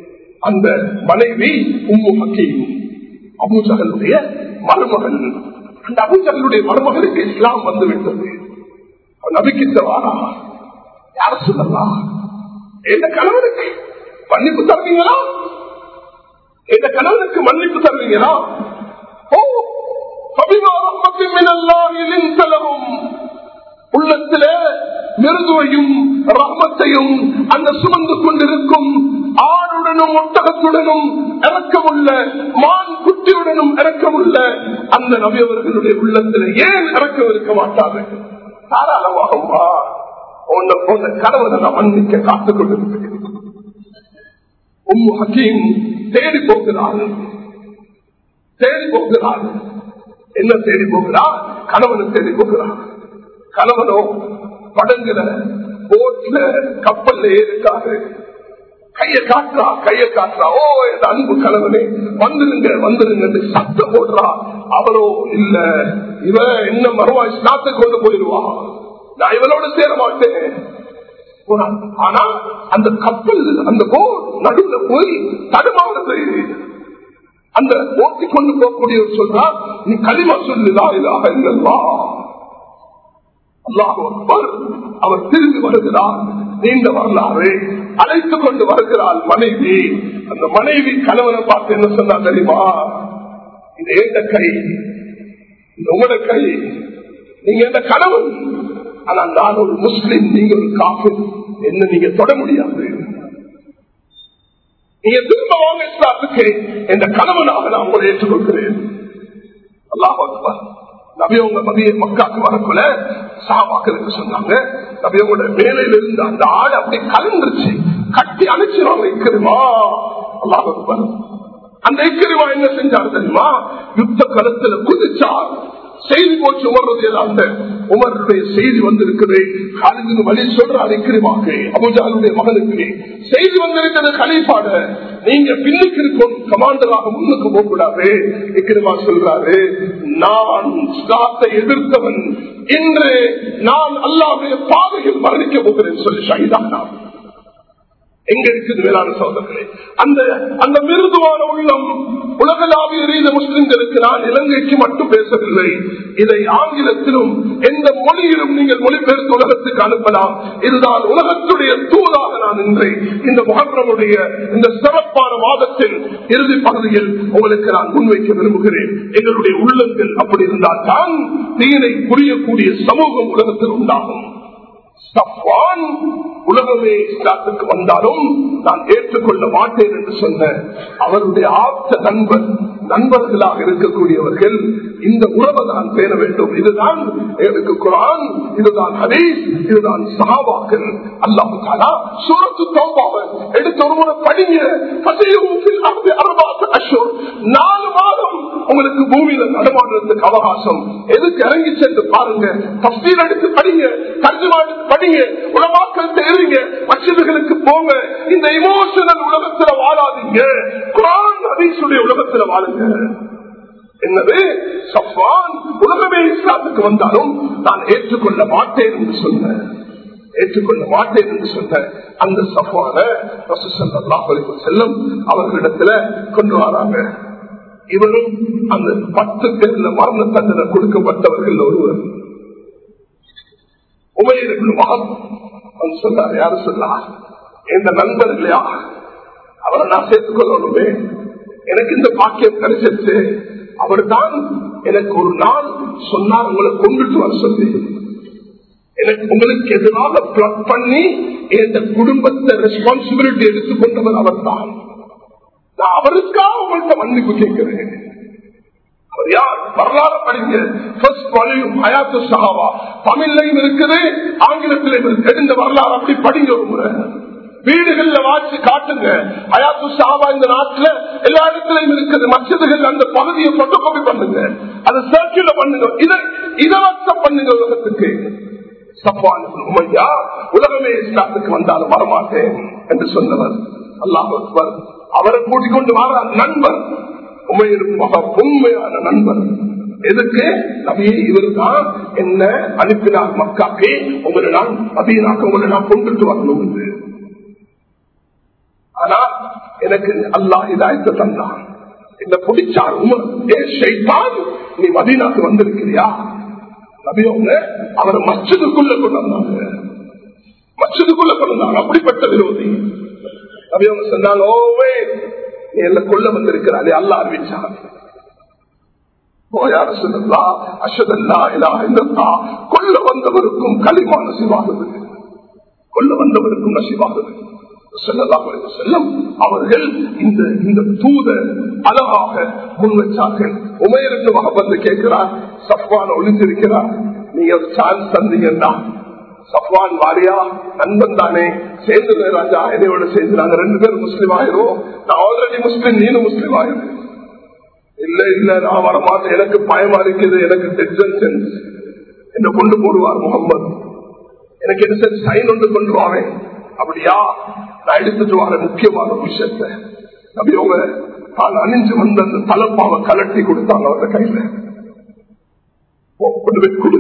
அந்த மனைவி உம்மு ஹக்கீம் அபூஜகலுடைய மருமகள் அந்த அபுஜர்களுடைய மருமகளுக்கு இஸ்லாம் வந்து விட்டது அவன் நபிக்கித்தவாரா யார சொல்லலாம் எந்த கணவனுக்கு மன்னிப்பு தருவீங்களா எந்த கணவனுக்கு மன்னிப்பு தருவீங்களா ஓ உள்ளத்தில மிருதுவையும் ரகமத்தையும் அந்த சுமந்து கொண்டிருக்கும் ஆணுடனும் ஒட்டகத்துடனும் இறக்கமுள்ள மான் குட்டியுடனும் இறக்கமுள்ள அந்த நபியவர்களுடைய உள்ளத்தில் ஏன் இறக்கம் இருக்க மாட்டார்கள் தாராளமாகவா உன்னை போன்ற கணவனை நான் மன்னிக்க காத்துக் கொண்டிருக்கிறேன் உம்மு ஹக்கீம் தேடி போகிறாள் தேடி போகிறாள் என்ன தேடி போகிறார் கணவனை தேடி போகிறார் கணவனோ படங்குல போட்ல கப்பல்ல ஏறிக்காரு கைய காட்டுறா கைய காட்டுறா ஓ என் அன்பு கணவனே வந்துருங்க வந்துருங்க சத்தம் போடுறா அவரோ இல்ல இவ என்ன மறுவா ஸ்நாத்தை கொண்டு போயிடுவா நான் இவனோட சேர மாட்டேன் ஆனா அந்த கப்பல் அந்த போர் நடுவுல போய் தடுமாறுது அந்த ஓட்டி கொண்டு போகக்கூடியவர் சொல்றார் நீ களிமா சொல்லுதா இதாக இல்லல்லா அல்லாஹ் அவர் திரும்பி வருகிறார் நீண்ட வரலாறு அழைத்துக் கொண்டு வருகிறாள் மனைவி அந்த மனைவி கணவனை பார்த்து என்ன சொன்னா தெரியுமா இது எந்த கை இது உங்களோட கை நீங்க எந்த கணவன் ஆனா நான் ஒரு முஸ்லிம் நீங்க ஒரு காப்பு என்ன நீங்க தொட முடியாது நீங்க திரும்ப வாங்க இஸ்லாத்துக்கு என்ற கணவனாக நான் உங்களை ஏற்றுக்கொள்கிறேன் அல்லாஹ் நபியவங்க மதிய மக்காக்கு வரக்குள்ள சாபாக்களுக்கு சொன்னாங்க நபியவங்களோட வேலையில இருந்து அந்த ஆடு அப்படி கலந்துருச்சு கட்டி அணைச்சிருவாங்க இக்கருமா அல்லாஹ் அந்த இக்கருமா என்ன செஞ்சாரு தெரியுமா யுத்த களத்துல குதிச்சார் செய்தி போச்சு உமர்றது அந்த உமருடைய செய்தி வந்திருக்குது காலிந்து வழி சொல்றார் இக்கிரிமாக அபுஜாலுடைய மகனுக்கு செய்தி வந்திருக்கிறது கலைப்பாட நீங்க பின்னுக்கு இருக்கும் கமாண்டராக முன்னுக்கு போக கூடாது இக்கிரிமா சொல்றாரு நான் ஸ்லாத்தை எதிர்த்தவன் இன்று நான் அல்லாவுடைய பாதையில் மரணிக்க போகிறேன் சொல்லி ஷஹிதானா எங்க இருக்குது மேலான சோதர்களே அந்த அந்த மிருதுவான உள்ளம் உலகளாவிய ரீத முஸ்லிம்களுக்கு நான் இலங்கைக்கு மட்டும் பேசவில்லை இதை ஆங்கிலத்திலும் எந்த மொழியிலும் நீங்கள் மொழிபெயர்த்து உலகத்துக்கு அனுப்பலாம் இதுதான் உலகத்துடைய தூதாக நான் இன்றை இந்த முகப்பிரமுடைய இந்த சிறப்பான வாதத்தில் இறுதி பகுதியில் உங்களுக்கு நான் முன்வைக்க விரும்புகிறேன் எங்களுடைய உள்ளங்கள் அப்படி இருந்தால் தான் தீனை புரியக்கூடிய சமூகம் உலகத்தில் உண்டாகும் சஃப்வான் உலகமே இஸ்லாத்துக்கு வந்தாலும் நான் ஏற்றுக்கொள்ள மாட்டேன் என்று சொன்ன அவருடைய ஆப்த நண்பர் நண்பர்களாக இருக்கக்கூடியவர்கள் இந்த உறவை தான் பேர வேண்டும் இதுதான் எனக்கு குரான் இதுதான் ஹதீஸ் இதுதான் சஹாபாக்கள் அல்லாஹு தாலா சூரத்து தௌபாவை எடுத்து ஒரு முறை படிங்க நாலு மாதம் உங்களுக்கு பூமியில நடமாடுறதுக்கு அவகாசம் எதுக்கு இறங்கி சென்று பாருங்க தஸ்தீர் எடுத்து படிங்க தர்ஜுமா எடுத்து படிங்க உலமாக்கள் தெரியுங்க மசிதுகளுக்கு போங்க இந்த இமோஷனல் உலகத்துல வாழாதீங்க குரான் ஹதீஸுடைய உலகத்துல வாழுங்க என்னது சஃபான் உலகமே இஸ்லாத்துக்கு வந்தாலும் நான் ஏற்றுக்கொள்ள மாட்டேன் என்று சொன்னேன் ஏற்றுக்கொள்ள மாட்டேன் என்று சொன்ன அந்த சஃபான செல்லும் அவர்களிடத்துல கொண்டு வராங்க இவரும் அந்த பத்து பேர்ல மரண தண்டனை கொடுக்கப்பட்டவர்கள் ஒருவர் உமையிற்கு மகன் அவன் சொன்னார் யாரு சொன்னா எந்த நண்பர் இல்லையா அவரை நான் சேர்த்துக் கொள்ளணுமே எனக்கு இந்த பாக்கியம் கிடைச்சிருச்சு அவர் தான் எனக்கு ஒரு நாள் சொன்னார் உங்களை கொண்டுட்டு வர சொல்லி எனக்கு உங்களுக்கு எதிராக பிளாட் பண்ணி இந்த குடும்பத்தை ரெஸ்பான்சிபிலிட்டி எடுத்துக்கொண்டவர் அவர் தான் நான் அவருக்காக உங்கள்கிட்ட மன்னிப்பு கேட்கிறேன் அவர் யார் வரலாறு படிங்க ஹயாத்து சஹாவா தமிழ்லையும் இருக்குது ஆங்கிலத்திலையும் இருக்குது இந்த வரலாறு அப்படி படிங்க ஒரு முறை வீடுகள்ல வாட்சி காட்டுங்க அயாத்து சாபா இந்த நாட்டுல எல்லா இடத்துலயும் இருக்குது மசிதுகள் அந்த பகுதியை போட்டோ காப்பி பண்ணுங்க அதை சர்க்கியூல பண்ணுங்க இதை இலவசம் பண்ணுங்க உலகத்துக்கு சப்பான் உமையா உலகமே இஸ்லாத்துக்கு வந்தாலும் வரமாட்டேன் என்று சொன்னவர் அல்லாஹ் அக்பர் அவரை கூட்டிக் கொண்டு வர நண்பர் உமையிரும் மகா உண்மையான நண்பர் எதுக்கு நபியை இவர் தான் என்ன அனுப்பினார் மக்காக்கே உங்களை நான் மதியனாக்க உங்களை நான் கொண்டுட்டு வரணும் என்று ஆனா எனக்கு அல்லாஹ் இதாயத்தை தந்தான் இந்த பிடிச்சார் உமர் ஏ ஷைத்தான் நீ மதீனாக்கு வந்திருக்கிறியா நபியவங்க அவர் மச்சதுக்குள்ள கொண்டு வந்தாங்க மச்சதுக்குள்ள கொண்டு வந்தாங்க அப்படிப்பட்ட விரோதி நபியவங்க சொன்னாங்க ஓவே நீ எல்லாம் கொல்ல வந்திருக்கிறாரே அல்லா அறிவிச்சாங்க கொல்ல வந்தவருக்கும் களிமா நசிவாகுது கொல்ல வந்தவருக்கும் நசிவாகுது செல்லம் அவர்கள் இந்த இந்த தூத அழகாக முன் வச்சார்கள் உமையருக்கு வந்து கேட்கிறார் சஃப்வான் ஒளிந்திருக்கிறார் நீங்க ஒரு சான்ஸ் தந்தீங்கன்னா சஃப்வான் வாரியா நண்பன் தானே சேர்ந்து ராஜா என்னையோட சேர்ந்து நாங்க ரெண்டு பேரும் முஸ்லீம் ஆயிரும் நான் ஆல்ரெடி முஸ்லீம் நீனும் முஸ்லீம் ஆயிரும் இல்ல இல்ல நான் வரமாட்டேன் எனக்கு பயமா இருக்குது எனக்கு டென்ஷன் சென்ஸ் என்ன கொண்டு போடுவார் முகம்மது எனக்கு என்ன சென்ஸ் சைன் ஒன்று கொண்டு வாவேன் அப்படியா நான் எடுத்துட்டு வர முக்கியமான விஷயத்த அப்படி அவங்க தான் அணிஞ்சு வந்த அந்த தலப்பாவை கலட்டி கொடுத்தாங்க அவங்க கையில கொண்டு போய் கொடு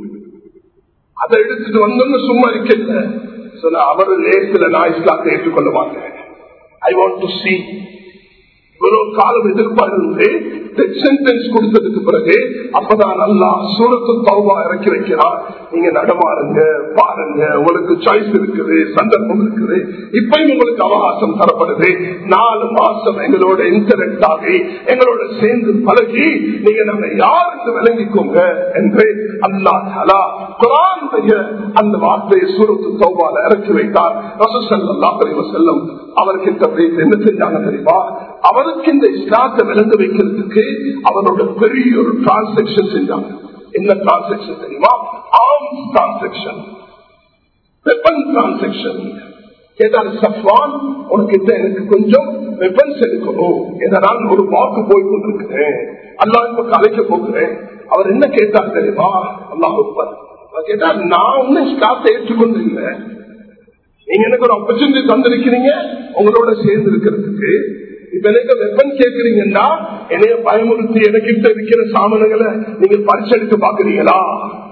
அதை எடுத்துட்டு வந்தோன்னு சும்மா இருக்கல சொன்ன அவர் லேசில நான் இஸ்லாத்தை ஏற்றுக்கொள்ள மாட்டேன் ஐ வாண்ட் டு சி இவ்வளவு காலம் எதிர்பார்த்து சென்டென்ஸ் கொடுத்ததுக்கு பிறகு அப்பதான் நல்லா சூரத்து தௌபா இறக்கி வைக்கிறான் நீங்க நடமாடுங்க பாருங்க உங்களுக்கு சாய்ஸ் இருக்குது சந்தர்ப்பம் இருக்குது இப்பயும் உங்களுக்கு அவகாசம் தரப்படுது நாலு மாசம் எங்களோட இன்டர்நெட் ஆகி எங்களோட சேர்ந்து பழகி நீங்க நம்ம யார் என்று விளங்கிக்கோங்க என்று அல்லா தலா குரானுடைய அந்த வார்த்தையை சூரத்து தௌபால இறக்கி வைத்தார் ரசூசல்லா செல்லும் அவர்கிட்ட பேசி என்ன செஞ்சாங்க தெரியுமா அவருக்கு இந்த இஸ்லாத்தை விளங்க வைக்கிறதுக்கு அவரோட பெரிய ஒரு டிரான்சாக்சன் செஞ்சாங்க என்ன டிரான்சாக்சன் தெரியுமா ஆர்ம்ஸ் டிரான்சாக்சன் வெப்பன் டிரான்சாக்சன் கேட்டாரு சஃப்வான் உனக்கு எனக்கு கொஞ்சம் வெப்பன்ஸ் எடுக்கணும் இதனால் ஒரு வாக்கு போய் கொண்டிருக்கிறேன் அல்லா இப்ப கலைக்க போகிறேன் அவர் என்ன கேட்டார் தெரியுமா அல்லாஹ் கேட்டா நான் ஒன்னும் ஸ்டாத்தை ஏற்றுக்கொண்டு இல்லை நீங்க எனக்கு ஒரு ஆப்பர்ச்சுனிட்டி தந்திருக்கிறீங்க உங்களோட சேர்ந்து இருக்கிறதுக்கு இப்ப எனக்கு வெப்பன் கேட்கறீங்கன்னா என்னைய பயமுறுத்தி எனக்கிட்ட இருக்கிற சாமனங்களை நீங்க பரிசெடுத்து பாக்குறீங்களா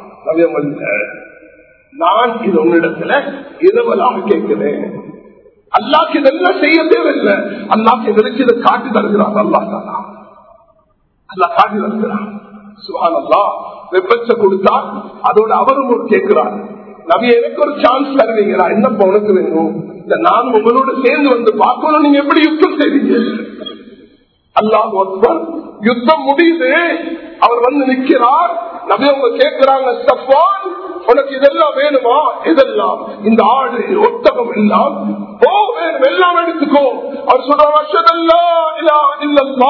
நான் இது உன்னிடத்துல இரவலாக கேட்கிறேன் அல்லாக்கு இதெல்லாம் செய்ய தேவையில்லை அல்லாக்கு எங்களுக்கு இதை காட்டி தருகிறான் அல்லா தானா அல்லா காட்டி தருகிறான் சுகான் அல்லா வெப்பத்தை கொடுத்தா அதோட அவரும் ஒரு கேட்கிறார் நபி எனக்கு ஒரு சான்ஸ் தருவீங்களா என்ன உனக்கு வேணும் இந்த நான் உங்களோட சேர்ந்து வந்து பார்க்கணும் நீங்க எப்படி யுத்தம் செய்வீங்க அல்லாஹ் அக்பர் யுத்தம் முடியுது அவர் வந்து நிற்கிறார் நபி அவங்க கேட்கிறாங்க சஃபான் உனக்கு இதெல்லாம் வேணுமா இதெல்லாம் இந்த ஆடு ஒத்தகம் எல்லாம் ஓ வேணும் எல்லாம் எடுத்துக்கோ அவர் சொல்றாங்க அஷதல்லா இல்லா இல்லல்லா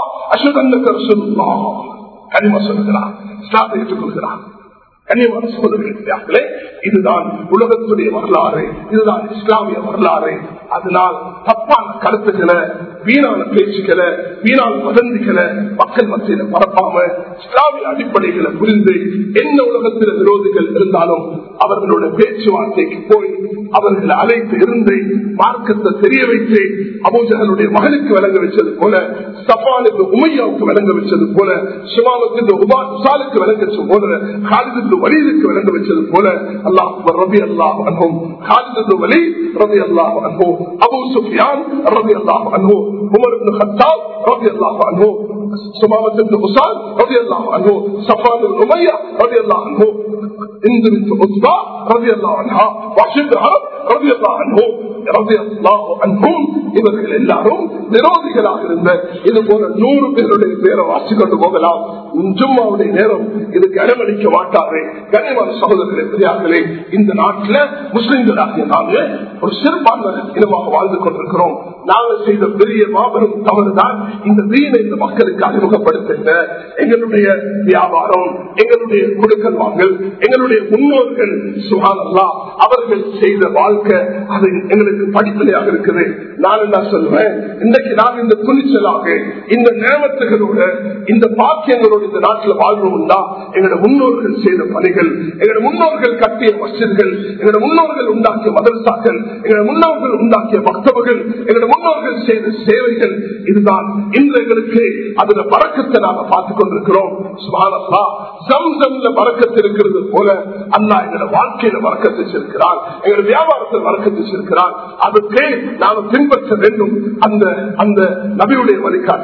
அஷதல்ல சொல்லுல்லா கனிமா சொல்லுகிறார் ஸ்லாத்தை ஏற்றுக்கொள்கிறார் கனியமான சகோதரர்களே இதுதான் உலகத்துடைய வரலாறு இதுதான் இஸ்லாமிய வரலாறு அதனால் தப்பான கருத்துக்களை வீணான பேச்சுக்களை வீணான வதந்திகளை மக்கள் மத்தியில பரப்பாம இஸ்லாமிய அடிப்படைகளை புரிந்து எந்த உலகத்தில் விரோதிகள் இருந்தாலும் அவர்களோட பேச்சுவார்த்தைக்கு போய் அவர்களை அழைத்து இருந்து மார்க்கத்தை தெரிய வைத்து அபூஜகளுடைய மகனுக்கு விளங்க வச்சது போல சஃபானுக்கு உமையாவுக்கு விளங்க வச்சது போல சுமாவுக்கு உபாசாலுக்கு விளங்க வச்சது போல காலிதுக்கு வலிதுக்கு விளங்க வச்சது போல அல்லாஹ் ரபி அல்லாஹ் அன்போம் காலிது வலி ரபி அல்லாஹ் அன்போம் அபு சுஃபியான் ரபி அல்லாஹ் அன்போம் உமர் இப்னு கத்தாப் ரபி அல்லாஹ் அன்போம் சுமாவத் இப்னு உசான் ரபி அல்லாஹ் அன்போம் சஃபான் இப்னு உமையா ரபி அல்லாஹ் அன்போம் இந்து பின்த் உஸ்பா ரபி அல்லாஹ் அன்ஹா வஷித் அரப் ரபி அல்லாஹ் அன்போம் ரபி அல்லாஹ் அன்போம் இவர்கள் எல்லாரும் விரோதிகளாக இருந்த இது போல நூறு பேருடைய பேரை வாசிக் கொண்டு போகலாம் ஜும்மாவுடைய நேரம் இதுக்கு இடமளிக்க மாட்டாரு கனிவான சகோதரர்களே பெரியார்களே இந்த நாட்டில் முஸ்லிம்களாகிய நாங்கள் ஒரு சிறுபான்மை இனமாக வாழ்ந்து கொண்டிருக்கிறோம் நாங்கள் செய்த பெரிய மாபெரும் தவறுதான் இந்த வீணை இந்த மக்களுக்கு அறிமுகப்படுத்துங்க எங்களுடைய வியாபாரம் எங்களுடைய கொடுக்கல் வாங்கல் எங்களுடைய முன்னோர்கள் சுகானல்லா அவர்கள் செய்த வாழ்க்கை அது எங்களுக்கு படிப்படியாக இருக்குது நான் என்ன சொல்றேன் இன்றைக்கு நான் இந்த துணிச்சலாக இந்த நேமத்துகளோட இந்த பாக்கியங்களோட இந்த நாட்டில் வாழ்றோம்னா எங்களோட முன்னோர்கள் செய்த பணிகள் எங்களோட முன்னோர்கள் கட்டிய மசிதர்கள் எங்களோட முன்னோர்கள் உண்டாக்கிய மதரசாக்கள் எங்களோட முன்னோர்கள் உண்டாக்கிய பக்தவர்கள் எங்களோட முன்னோர்கள் செய்த சேவைகள் இதுதான் இன்று எங்களுக்கு அதுல பறக்கத்தை நாம பார்த்துக் கொண்டிருக்கிறோம் சுபானல்லா சம்சம்ல பறக்கத்து இருக்கிறது போல அல்லா எங்களோட வாழ்க்கையில வழக்கத்தை வச்சிருக்கிறார் எங்களோட வியாபாரத்தில் வழக்கத்தை வச்சிருக்கிறார் அதுக்கு நாம பின்பற்ற வேண்டும் அந்த அந்த நபியுடைய வழிகாட்டல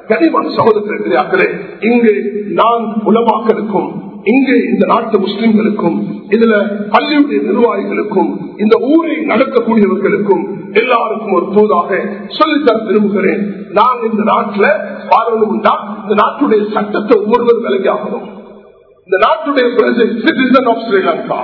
கனிவான சகோதரர்களே இங்கு நான் உலமாக்களுக்கும் இங்கு இந்த நாட்டு முஸ்லிம்களுக்கும் இதுல பள்ளியுடைய நிர்வாகிகளுக்கும் இந்த ஊரை நடத்தக்கூடியவர்களுக்கும் எல்லாருக்கும் ஒரு தூதாக சொல்லித்தர விரும்புகிறேன் நான் இந்த நாட்டில் வாழணும்னா இந்த நாட்டுடைய சட்டத்தை ஒவ்வொருவர் விலகி ஆகணும் இந்த நாட்டுடைய சிட்டிசன் ஆஃப் ஸ்ரீலங்கா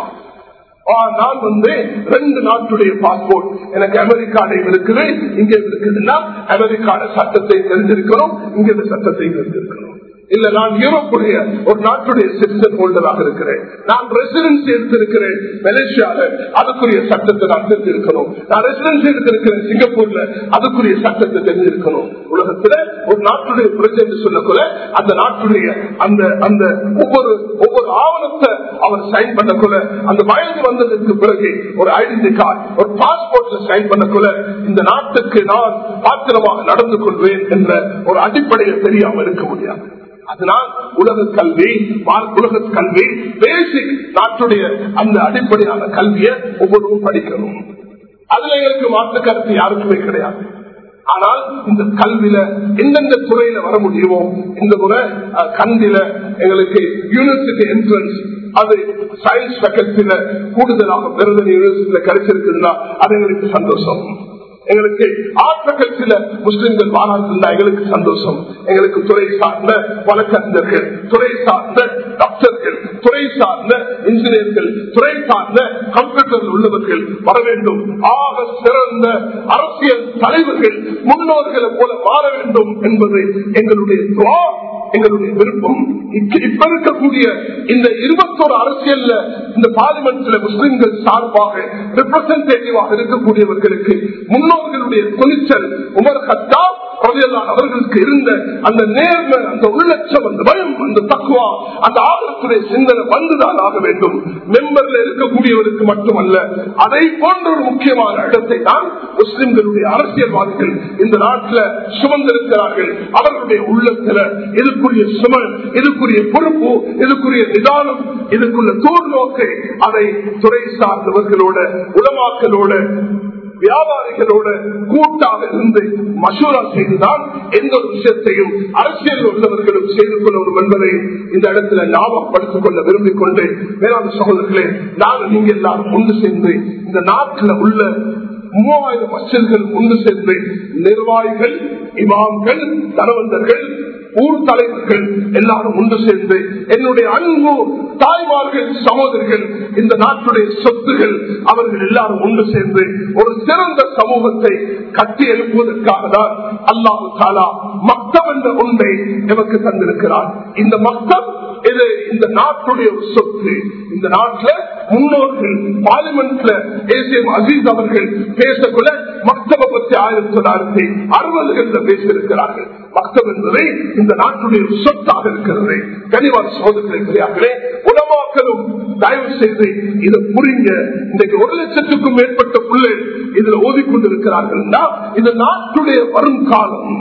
நான் வந்து ரெண்டு நாட்டுடைய பாஸ்போர்ட் எனக்கு அமெரிக்காலையும் இருக்குது இங்க இருக்குதுன்னா அமெரிக்கான சட்டத்தை தெரிஞ்சிருக்கணும் இங்க இந்த சட்டத்தை தெரிஞ்சிருக்கணும் இல்ல நான் யூரோப்புடைய ஒரு நாட்டுடைய சிட்டிசன் ஹோல்டராக இருக்கிறேன் நான் ரெசிடென்சி எடுத்திருக்கிறேன் மலேசியால அதுக்குரிய சட்டத்தை நான் தெரிஞ்சிருக்கணும் நான் ரெசிடென்சி எடுத்திருக்கிறேன் சிங்கப்பூர்ல அதுக்குரிய சட்டத்தை தெரிஞ்சிருக்கணும் உலகத்துல ஒரு நாட்டுடைய பிரச்சனை சொல்லக்குள்ள அந்த நாட்டுடைய அந்த அந்த ஒவ்வொரு ஒவ்வொரு ஆவணத்தை அவர் சைன் பண்ணக்குள்ள அந்த வயது வந்ததற்கு பிறகு ஒரு ஐடென்டி கார்டு ஒரு பாஸ்போர்ட்ல சைன் பண்ணக்குள்ள இந்த நாட்டுக்கு நான் பாத்திரமாக நடந்து கொள்வேன் என்ற ஒரு அடிப்படையை தெரியாம இருக்க முடியாது அதனால் உலக கல்வி உலக கல்வி பேசிக் நாட்டுடைய அந்த அடிப்படையான கல்வியை ஒவ்வொருவரும் படிக்கணும் அதுல எங்களுக்கு மாற்று கருத்து யாருக்குமே கிடையாது ஆனால் இந்த கல்வியில எந்தெந்த துறையில வர முடியுமோ இந்த முறை கண்டில எங்களுக்கு யூனிவர்சிட்டி என்ட்ரன்ஸ் அது சயின்ஸ் ஃபேக்கல்டில கூடுதலாக பெருதல் யூனிவர்சிட்டியில கிடைச்சிருக்குதுன்னா அது எங்களுக்கு சந்தோஷம் எங்களுக்கு ஆத்மகட்சியில முஸ்லிம்கள் வாழ்ந்தா எங்களுக்கு சந்தோஷம் எங்களுக்கு துறை சார்ந்த வழக்கறிஞர்கள் துறை சார்ந்த டாக்டர்கள் துறை சார்ந்த இன்ஜினியர்கள் துறை சார்ந்த கம்ப்யூட்டர் உள்ளவர்கள் வர வேண்டும் ஆக சிறந்த அரசியல் தலைவர்கள் முன்னோர்களை போல மாற வேண்டும் என்பது எங்களுடைய துவா எங்களுடைய விருப்பம் இப்ப இருக்கக்கூடிய இந்த இருபத்தோரு அரசியல்ல இந்த பார்லிமெண்ட்ல முஸ்லிம்கள் சார்பாக ரெப்ரசன்டேட்டிவாக இருக்கக்கூடியவர்களுக்கு முன்னோர்களுடைய துணிச்சல் உமர் கத்தா அவர்களுக்கு இருந்த அந்த நேர்மை அந்த உள்ளட்சம் அந்த பயம் அந்த தக்குவா அந்த ஆகத்துடைய சிந்தனை வந்துதான் ஆக வேண்டும் மெம்பர்ல இருக்கக்கூடியவருக்கு மட்டுமல்ல அதை போன்ற ஒரு முக்கியமான இடத்தை தான் முஸ்லிம்களுடைய அரசியல்வாதிகள் இந்த நாட்டில் சுமந்திருக்கிறார்கள் அவர்களுடைய உள்ளத்துல இதுக்குரிய சுமல் இதுக்குரிய பொறுப்பு இதுக்குரிய நிதானம் இதுக்குள்ள தூர்நோக்கை அதை துறை சார்ந்தவர்களோட உலமாக்களோட வியாபாரிகளோட கூட்டாக இருந்து மசூரா செய்துதான் எந்த ஒரு விஷயத்தையும் அரசியல் உள்ளவர்களும் செய்து கொள்ளவும் என்பதை இந்த இடத்துல ஞாபகப்படுத்திக் கொள்ள விரும்பிக் கொண்டு வேளாண் சகோதரர்களே நாங்கள் நீங்க எல்லாரும் ஒன்று சேர்ந்து இந்த நாட்டில் உள்ள மூவாயிரம் மச்சல்கள் ஒன்று சேர்ந்து நிர்வாகிகள் இமாம்கள் தனவந்தர்கள் ஊர் தலைவர்கள் எல்லாரும் ஒன்று சேர்ந்து என்னுடைய அன்பு தாய்மார்கள் சகோதரிகள் இந்த நாட்டுடைய சொத்துகள் அவர்கள் எல்லாரும் ஒன்று சேர்ந்து ஒரு சிறந்த சமூகத்தை கட்டி எழுப்புவதற்காக தான் அல்லாஹு தாலா மக்தம் என்ற ஒன்றை எமக்கு தந்திருக்கிறார் இந்த மக்தம் இது இந்த நாட்டுடைய ஒரு சொத்து இந்த நாட்டில் முன்னோர்கள் பார்லிமெண்ட்ல ஏசிஎம் அசீஸ் அவர்கள் பேசக்குள்ள மக்தப பத்தி ஆயிரத்தி தொள்ளாயிரத்தி அறுபதுகள்ல பேசியிருக்கிறார்கள் மக்தம் என்பதை இந்த நாட்டுடைய ஒரு சொத்தாக இருக்கிறது கனிவான சோதனை உணவாக்களும் தயவு செய்து இதை புரிங்க இன்றைக்கு ஒரு லட்சத்துக்கும் மேற்பட்ட பிள்ளைகள் இதுல ஓதிக்கொண்டிருக்கிறார்கள் இது நாட்டுடைய வருங்காலம்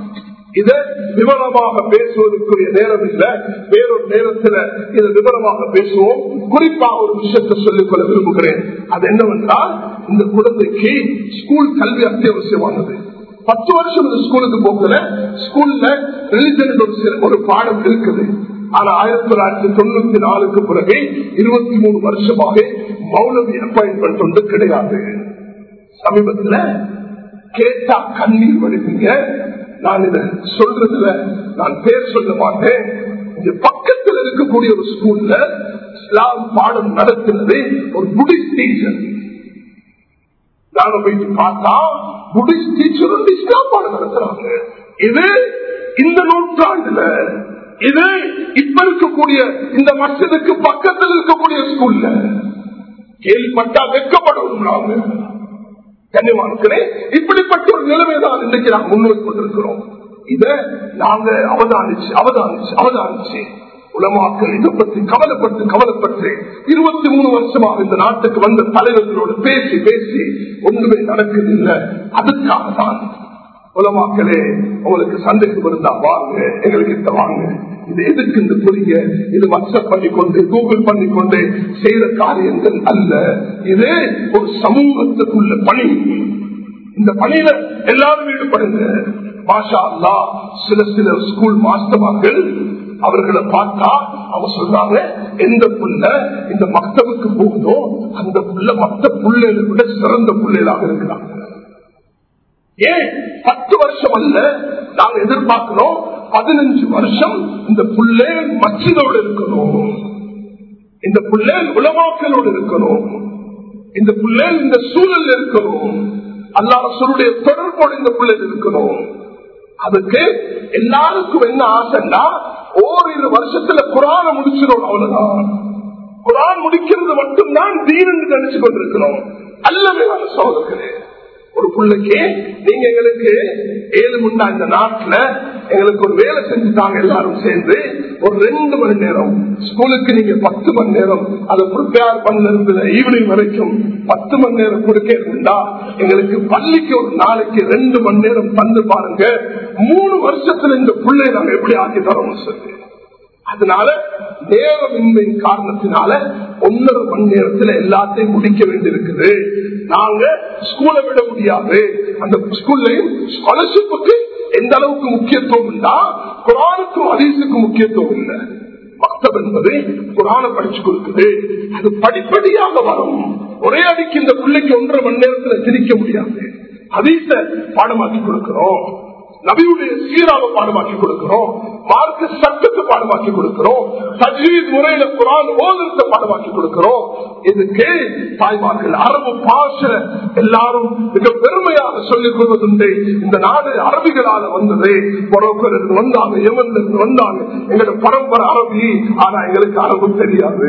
இதை விவரமாக பேசுவதற்குரிய நேரம் இல்லை வேறொரு நேரத்தில் இதை விவரமாக பேசுவோம் குறிப்பாக ஒரு விஷயத்தை சொல்லிக் கொள்ள விரும்புகிறேன் அது என்னவென்றால் இந்த குழந்தைக்கு ஸ்கூல் கல்வி அத்தியாவசியமானது பத்து வருஷம் இந்த ஸ்கூலுக்கு போகல ஸ்கூல்ல ரிலிஜன் ஒரு பாடம் இருக்குது ஆனா ஆயிரத்தி தொள்ளாயிரத்தி தொண்ணூத்தி நாலுக்கு பிறகு இருபத்தி மூணு வருஷமாக மௌலவி அப்பாயின்மெண்ட் ஒன்று கிடையாது சமீபத்துல கேட்டா கண்ணீர் வடிப்பீங்க நான் இத சொல்றதுல நான் பேர் சொல்ல மாட்டேன் இந்த பக்கத்தில் இருக்கக்கூடிய ஒரு ஸ்கூல்ல இஸ்லாம் பாடம் நடத்துறது ஒரு புடிஸ்ட் டீச்சர் நாங்க போயிட்டு பார்த்தா புடிஸ்ட் டீச்சர் இஸ்லாம் பாடம் நடத்துறாங்க இது இந்த நூற்றாண்டுல இது இப்ப இருக்கக்கூடிய இந்த மசிதுக்கு பக்கத்தில் இருக்கக்கூடிய ஸ்கூல்ல கேள்விப்பட்டா வெக்கப்படணும் நாங்க கண்ணியமானே இப்படிப்பட்ட ஒரு நிலைமைதான் இன்றைக்கு நாங்கள் முன்வைக் கொண்டிருக்கிறோம் இத நாங்க அவதானிச்சு அவதானிச்சு அவதானிச்சு உலமாக்கள் இதை பற்றி கவலைப்பட்டு கவலைப்பட்டு இருபத்தி மூணு வருஷமாக இந்த நாட்டுக்கு வந்த தலைவர்களோடு பேசி பேசி ஒன்றுமே நடக்குது இல்லை அதுக்காக தான் உலமாக்களே உங்களுக்கு சந்தேகம் இருந்தா வாங்க எங்களுக்கு வாங்க இது எதுக்கு இந்த புரியுங்க இது வாட்ஸ்அப் பண்ணிக்கொண்டு கூகுள் பண்ணிக்கொண்டு செய்த காரியங்கள் அல்ல இது ஒரு சமூகத்துக்குள்ள பணி இந்த பணியில எல்லாரும் ஈடுபடுங்க மாஷா அல்லா சில சில ஸ்கூல் மாஸ்டர்மார்கள் அவர்களை பார்த்தா அவங்க சொல்றாங்க எந்த புள்ள இந்த மக்தவுக்கு போகுதோ அந்த புள்ள மத்த புள்ளைகளை விட சிறந்த புள்ளைகளாக இருக்கிறாங்க ஏன் பத்து வருஷம் அல்ல நாங்க எதிர்பார்க்கிறோம் பதினஞ்சு வருஷம் இந்த புள்ளை மச்சிதோடு இருக்கணும் இந்த புள்ளை உலமாக்களோடு இருக்கணும் இந்த பிள்ளை இந்த சூழல் இருக்கணும் அல்லாரசருடைய தொடர்போடு இந்த பிள்ளை இருக்கணும் அதுக்கு எல்லாருக்கும் என்ன ஆசைன்னா ஓரிரு வருஷத்துல குரான முடிச்சிடும் அவ்வளவுதான் குரான் முடிக்கிறது மட்டும்தான் தீனு நினைச்சு கொண்டிருக்கிறோம் அல்லவே சோதர்களே ஒரு பிள்ளைக்கு நீங்க எங்களுக்கு ஏழு முண்டா இந்த நாட்டுல எங்களுக்கு ஒரு வேலை செஞ்சுட்டாங்க எல்லாரும் சேர்ந்து ஒரு ரெண்டு மணி நேரம் ஸ்கூலுக்கு நீங்க பத்து மணி நேரம் அதை ப்ரிப்பேர் பண்ண ஈவினிங் வரைக்கும் பத்து மணி நேரம் கொடுக்கா எங்களுக்கு பள்ளிக்கு ஒரு நாளைக்கு ரெண்டு மணி நேரம் தந்து பாருங்க மூணு வருஷத்துல இந்த பிள்ளை நாங்க எப்படி ஆக்கி தரோம் சொல்லி அதனால நேரமின்மை காரணத்தினால ஒன்னரை மணி நேரத்துல எல்லாத்தையும் முடிக்க வேண்டியிருக்குது நாங்க ஸ்கூலை விட முடியாது அந்த ஸ்கூல்லையும் ஸ்காலர்ஷிப்புக்கு எந்த அளவுக்கு முக்கியத்துவம் உண்டா குரானுக்கும் அதீசுக்கும் முக்கியத்துவம் இல்லை மக்தப் என்பது குரான படிச்சு கொடுக்குது அது படிப்படியாக வரும் ஒரே அடிக்கு இந்த பிள்ளைக்கு ஒன்றரை மணி நேரத்துல திரிக்க முடியாது அதீச பாடமாக்கி கொடுக்கிறோம் நபியுடைய சீராவை பாடமாக்கி கொடுக்கிறோம் மார்க்க சட்டத்தை பாடமாக்கி கொடுக்கிறோம் தஜ்வீத் முறையில குரான் ஓதத்தை பாடமாக்கி கொடுக்கிறோம் இதுக்கு தாய்மார்கள் அரபு பாஷ எல்லாரும் மிக பெருமையாக சொல்லிக் கொள்வதுண்டு இந்த நாடு அரபிகளால வந்தது மொரோக்கர் இருந்து வந்தாங்க எமன்ல இருந்து வந்தாங்க எங்களோட பரம்பரை அரபி ஆனா எங்களுக்கு அரபு தெரியாது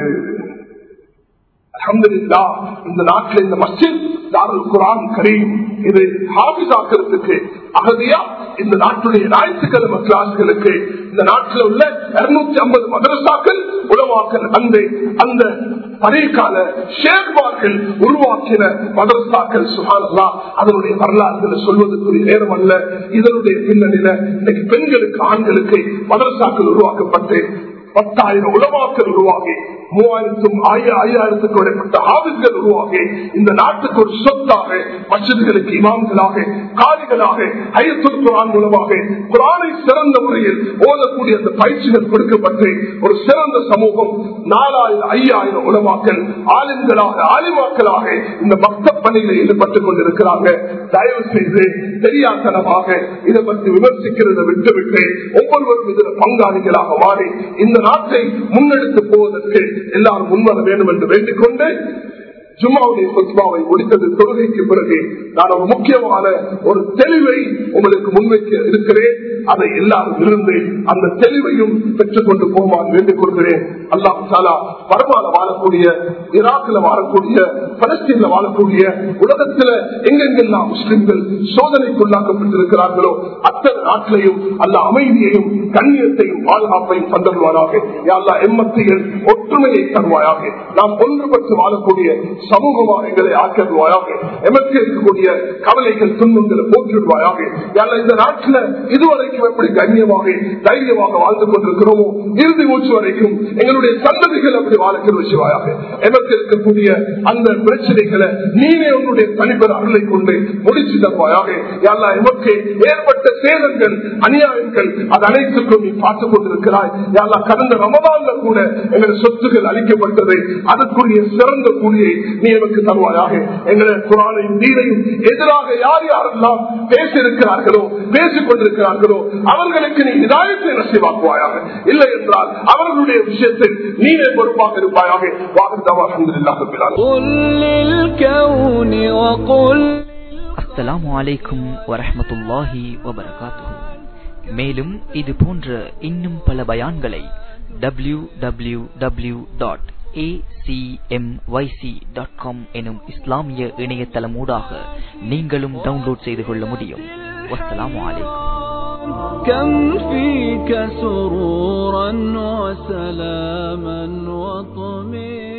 அலமதுல்லா இந்த நாட்டில் இந்த மஸ்ஜித் தாருல் குரான் கரீம் இது ஹாபிஸ் ஆக்கிறதுக்கு அகதியா இந்த நாட்டுடைய ஞாயிற்றுக்கிழமை கிளாஸ்களுக்கு இந்த நாட்டில் உள்ள இருநூத்தி ஐம்பது மதரசாக்கள் உலவாக்கல் அந்த அந்த பழையகால ஷேர்வார்கள் உருவாக்கின மதரசாக்கள் சுகானல்லா அதனுடைய வரலாறுகளை சொல்வதற்குரிய நேரம் அல்ல இதனுடைய பின்னணியில இன்னைக்கு பெண்களுக்கு ஆண்களுக்கு மதரசாக்கள் உருவாக்கப்பட்டு பத்தாயிரம் உலமாக்கள் உருவாகி மூவாயிரத்தும் ஐயாயிரத்துக்கு வரைப்பட்ட ஆவிர்கள் உருவாகி இந்த நாட்டுக்கு ஒரு சொத்தாக மசிதிகளுக்கு இமாம்களாக காலிகளாக ஐயத்துல் குரான் மூலமாக குரானை சிறந்த முறையில் ஓதக்கூடிய அந்த பயிற்சிகள் கொடுக்கப்பட்டு ஒரு சிறந்த சமூகம் நாலாயிரம் ஐயாயிரம் உலமாக்கள் ஆலிம்களாக ஆலிமாக்களாக இந்த பக்த பணியில் ஈடுபட்டுக் கொண்டிருக்கிறாங்க தயவு செய்து தெரியாதனமாக இதை பற்றி விமர்சிக்கிறத விட்டுவிட்டு ஒவ்வொருவரும் இதில் பங்காளிகளாக மாறி இந்த நாட்டை முன்னெடுத்து போவதற்கு எல்லாரும் முன்வர வேண்டும் என்று வேண்டிக் கொண்டு ஜும்மாவுடைய சொத்மாவை முடித்தது தொழுகைக்கு பிறகு நான் ஒரு முக்கியமான ஒரு தெளிவை உங்களுக்கு முன்வைக்க இருக்கிறேன் அதை எல்லாரும் இருந்து அந்த தெளிவையும் பெற்றுக் கொண்டு போமாறு வேண்டிக் கொள்கிறேன் அல்லாம் சாலா பரவான வாழக்கூடிய ஈராக்கில் வாழக்கூடிய பலஸ்தீன்ல வாழக்கூடிய உலகத்துல எங்கெங்கெல்லாம் முஸ்லிம்கள் சோதனைக்குள்ளாக்கப்பட்டிருக்கிறார்களோ அத்தனை நாட்டிலையும் அல்ல அமைதியையும் கண்ணியத்தையும் பாதுகாப்பையும் தந்தருவாராக அல்லா எம்மத்தையில் ஒற்றுமையை தருவாயாக நாம் ஒன்றுபட்டு வாழக்கூடிய சமூகமாக எங்களை ஆக்கிடுவாயாக எமக்கு இருக்கக்கூடிய கவலைகள் துன்பங்களை போக்கிடுவாயாக இந்த நாட்டில் இதுவரைக்கும் எப்படி கண்ணியமாக தைரியமாக வாழ்ந்து கொண்டிருக்கிறோமோ இறுதி மூச்சு வரைக்கும் எங்களுடைய சந்ததிகள் அப்படி வாழ்க்கை விஷயமாக எமக்கு இருக்கக்கூடிய அந்த பிரச்சனைகளை நீனே உன்னுடைய தனிப்பெற அருளை கொண்டு முடிச்சு தருவாயாக யாரா எமக்கு ஏற்பட்ட சேதங்கள் அநியாயங்கள் அது அனைத்துக்கும் நீ பார்த்துக் கொண்டிருக்கிறாய் யாரா கடந்த ரமதான்ல கூட எங்களுடைய சொத்துக்கள் அளிக்கப்பட்டது அதற்குரிய சிறந்த கூலியை நீ எனக்கு தருவாயாக எங்களை குரானையும் நீரையும் எதிராக யார் யாரெல்லாம் பேசியிருக்கிறார்களோ பேசிக் கொண்டிருக்கிறார்களோ அவர்களுக்கு நீ இதாயத்தை நசிவாக்குவாயாக இல்லை என்றால் அவர்களுடைய விஷயத்தில் நீனே பொறுப்பாக இருப்பாயாக வாகனமாக அஸ்ஸலாமு அலைக்கும் வரஹமத்துல்லாஹி வபரகாத்து மேலும் இது போன்ற இன்னும் பல பயான்களை W W W dot acmyc.com எனும் இஸ்லாமிய இணையதளம் ஊடாக நீங்களும் டவுன்லோட் செய்து கொள்ள முடியும் வஸ்ஸலாமு அலைக்கும் كم فيك سرورا وسلاما وطمئنا